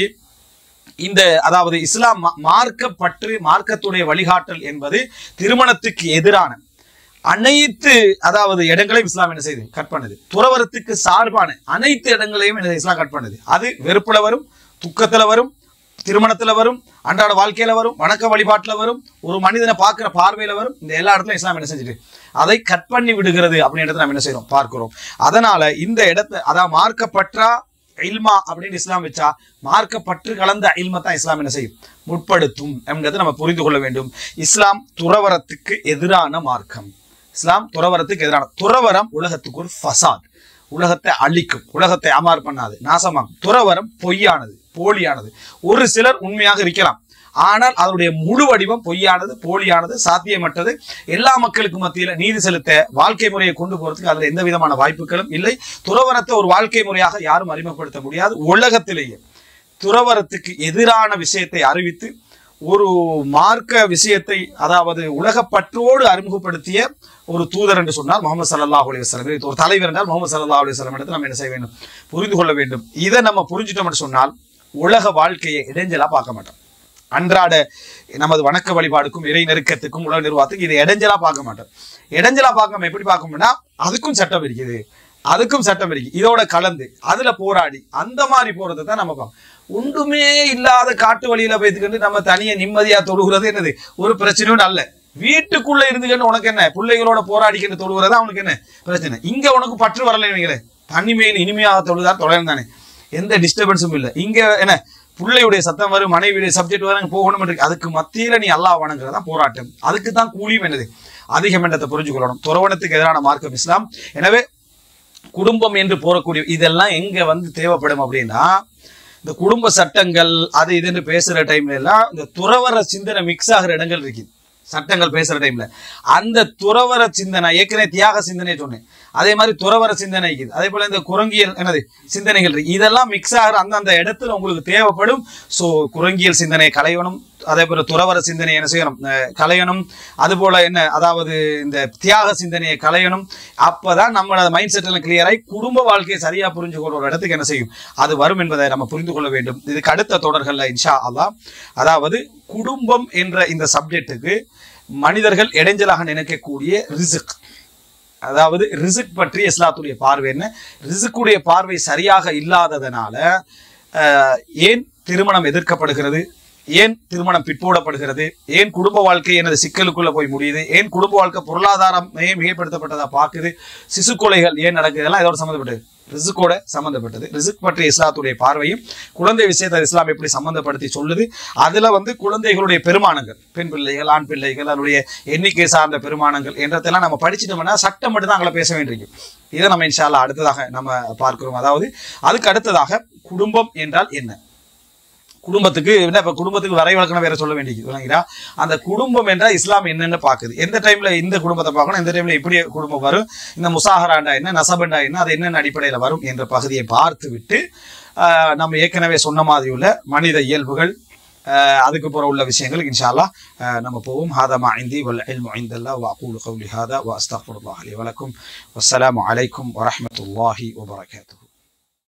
இந்த அதாவது இஸ்லாம் மா- மார்க்கப்பற்று மார்க்கத்துடைய வழிகாட்டல் என்பது திருமணத்துக்கு எதிரான அனைத்து அதாவது இடங்களையும் இஸ்லாம் என்ன செய்யுது கட் பண்ணுது துறவரத்துக்கு சார்பான அனைத்து இடங்களையும் என்ன செய்யுது? இஸ்லாம் கட் பண்ணுது அது வெறுப்புல வரும் துக்கத்துல வரும் திருமணத்துல வரும் அன்றாட வாழ்க்கையில வரும் வணக்க வழிபாட்டுல வரும் ஒரு மனிதனை பார்க்கிற பார்வையில வரும் இந்த எல்லா இடத்துலயும் இஸ்லாம் என்ன செஞ்சுட்டு அதை கட் பண்ணி விடுகிறது அப்படின்றத நம்ம என்ன செய்றோம் பார்க்கிறோம் அதனால இந்த இடத்தை அதாவது மார்க்கப்பற்றா இல்மா அப்படின்னு இஸ்லாம் வச்சா மார்க்கப்பற்று கலந்த இல்மை தான் இஸ்லாம் என்ன செய்யும் முற்படுத்தும் என்கிறதை நம்ம புரிந்து கொள்ள வேண்டும் இஸ்லாம் துறவரத்துக்கு எதிரான மார்க்கம் இஸ்லாம் துறவரத்துக்கு எதிரான துறவரம் உலகத்துக்கு ஒரு ஃபசாத் உலகத்தை அழிக்கும் உலகத்தை அமார் பண்ணாது நாசமாகும் துறவரம் பொய்யானது போலியானது ஒரு சிலர் உண்மையாக இருக்கலாம் ஆனால் அதனுடைய முழு வடிவம் பொய்யானது போலியானது சாத்தியமற்றது எல்லா மக்களுக்கு மத்தியில நீதி செலுத்த வாழ்க்கை முறையை கொண்டு போறதுக்கு அதுல எந்த விதமான வாய்ப்புகளும் இல்லை துறவரத்தை ஒரு வாழ்க்கை முறையாக யாரும் அறிமுகப்படுத்த முடியாது உலகத்திலேயே துறவரத்துக்கு எதிரான விஷயத்தை அறிவித்து ஒரு மார்க்க விஷயத்தை அதாவது உலகப்பற்றோடு அறிமுகப்படுத்திய ஒரு தூதர் என்று சொன்னால் முகமது சல்லல்லாஹு அலைஹி வஸல்லம் இது ஒரு தலைவர் என்றால் முகமது சல்லல்லாஹு அலைஹி வஸல்லம் இடத்தில் நம்ம என்ன செய்ய வேண்டும் புரிந்து கொள்ள வேண்டும் இதை நம்ம புரிஞ்சிட்டோம்னு சொன்னால் உலக வாழ்க்கையை இடைஞ்சலா பார்க்க மாட்டோம் அன்றாட நமது வணக்க வழிபாடுக்கும் இறை நெருக்கத்துக்கும் உலக நிர்வாகத்துக்கும் இதை இடைஞ்சலா பார்க்க மாட்டோம் இடைஞ்சலா பார்க்காம எப்படி பார்க்கணும்னா அதுக்கும் சட்டம் இருக்குது அதுக்கும் சட்டம் இருக்கு இதோட கலந்து அதுல போராடி அந்த மாதிரி போறதை தான் நம்ம பார்க்கணும் ஒன்றுமே இல்லாத காட்டு வழியில போய்த்துக்கிட்டு நம்ம தனியா நிம்மதியா தொழுகிறது என்னது ஒரு பிரச்சனையும் அல்ல வீட்டுக்குள்ள இருந்துக்கிட்டு உனக்கு என்ன பிள்ளைகளோட போராடிக்கிட்டு தொழுகிறது அவனுக்கு என்ன பிரச்சனை இங்க உனக்கு பற்று வரலை வைங்களேன் தனிமையில் இனிமையாக தொழுதா தொலையும் தானே எந்த டிஸ்டர்பன்ஸும் இல்லை இங்க என்ன பிள்ளையுடைய சத்தம் வரும் மனைவியுடைய சப்ஜெக்ட் வரும் போகணும் இருக்கு அதுக்கு மத்தியில நீ அல்லாஹ் வணங்குறதா போராட்டம் அதுக்கு தான் கூலியும் என்னது அதிகம் என்றதை புரிஞ்சுக்கொள்ளணும் துறவனத்துக்கு எதிரான மார்க்கம் இஸ்லாம் எனவே குடும்பம் என்று போறக்கூடிய இதெல்லாம் எங்க வந்து தேவைப்படும் அப்படின்னா இந்த குடும்ப சட்டங்கள் அது இதுன்னு பேசுற டைம்ல எல்லாம் இந்த துறவர சிந்தனை மிக்ஸ் ஆகிற இடங்கள் இருக்கு சட்டங்கள் பேசுற டைம்ல அந்த துறவர சிந்தனை ஏற்கனவே தியாக சிந்தனை சொன்னேன் அதே மாதிரி துறவர சிந்தனை இருக்குது அதே போல இந்த குரங்கியல் என்னது சிந்தனைகள் இருக்கு இதெல்லாம் மிக்ஸ் ஆகிற அந்தந்த இடத்துல உங்களுக்கு தேவைப்படும் ஸோ குரங்கியல் சிந்தனை கலையணும் அதே போல துறவர சிந்தனை என்ன செய்யணும் அஹ் கலையணும் அது போல என்ன அதாவது இந்த தியாக சிந்தனையை கலையணும் அப்பதான் நம்மளோட மைண்ட் செட் எல்லாம் கிளியர் ஆகி குடும்ப வாழ்க்கையை சரியா புரிஞ்சு கொள்ற ஒரு இடத்துக்கு என்ன செய்யும் அது வரும் என்பதை நம்ம புரிந்து கொள்ள வேண்டும் இதுக்கு அடுத்த தொடர்கள்ல இன்ஷா அல்லாஹ் அதாவது குடும்பம் என்ற இந்த சப்ஜெக்ட்டுக்கு மனிதர்கள் இடைஞ்சலாக நினைக்கக்கூடிய ரிசுக் அதாவது ரிசுக் பற்றி இஸ்லாத்துடைய பார்வை என்ன ரிசுக்குடைய பார்வை சரியாக இல்லாததனால அஹ், ஏன் திருமணம் எதிர்க்கப்படுகிறது ஏன் திருமணம் பிற்போடப்படுகிறது ஏன் குடும்ப வாழ்க்கை எனது சிக்கலுக்குள்ள போய் முடியுது ஏன் குடும்ப வாழ்க்கை பொருளாதாரம் ஏன் மிகைப்படுத்தப்பட்டதா பார்க்குது சிசு கொலைகள் ஏன் நடக்குது இதெல்லாம் இதோட சம்மந்தப்பட்டது ரிசுக்கோட சம்மந்தப்பட்டது ரிசுக் பற்றிய இஸ்லாத்துடைய பார்வையும் குழந்தை விஷயத்தை இஸ்லாம் எப்படி சம்மந்தப்படுத்தி சொல்லுது அதுல வந்து குழந்தைகளுடைய பெருமானங்கள் பெண் பிள்ளைகள் ஆண் பிள்ளைகள் அதனுடைய எண்ணிக்கை சார்ந்த பெருமானங்கள் என்றதெல்லாம் நம்ம படிச்சிட்டோம்னா சட்டம் மட்டும் தான் அங்கே பேச வேண்டியிருக்கும் இதை நம்ம இன்ஷால்லா அடுத்ததாக நம்ம பார்க்கிறோம் அதாவது அதுக்கு அடுத்ததாக குடும்பம் என்றால் என்ன குடும்பத்துக்கு என்ன இப்ப குடும்பத்துக்கு வரை வழக்கணும் வேற சொல்ல வேண்டியது விளங்குறா அந்த குடும்பம் என்றால் இஸ்லாம் என்னன்னு பாக்குது எந்த டைம்ல இந்த குடும்பத்தை பார்க்கணும் எந்த டைம்ல இப்படி குடும்பம் வரும் இந்த முசாஹராண்டா என்ன நசபண்டா என்ன அது என்னென்ன அடிப்படையில் வரும் என்ற பகுதியை பார்த்து விட்டு ஆஹ், நம்ம ஏற்கனவே சொன்ன மாதிரி உள்ள மனித இயல்புகள் ஆஹ், அதுக்கு புற உள்ள விஷயங்கள் இன்ஷா அல்லாஹ் ஆஹ், நம்ம போவோம் ஹாதா மா இந்தி வல் இல்மு இந்தல்லா வ அகூலு கௌலி ஹாதா வ அஸ்தக்ஃபிருல்லாஹ் லி வலக்கும் வஸ்ஸலாமு அலைக்கும் வரஹ்மத்துல்லாஹி வபரகாத்துஹு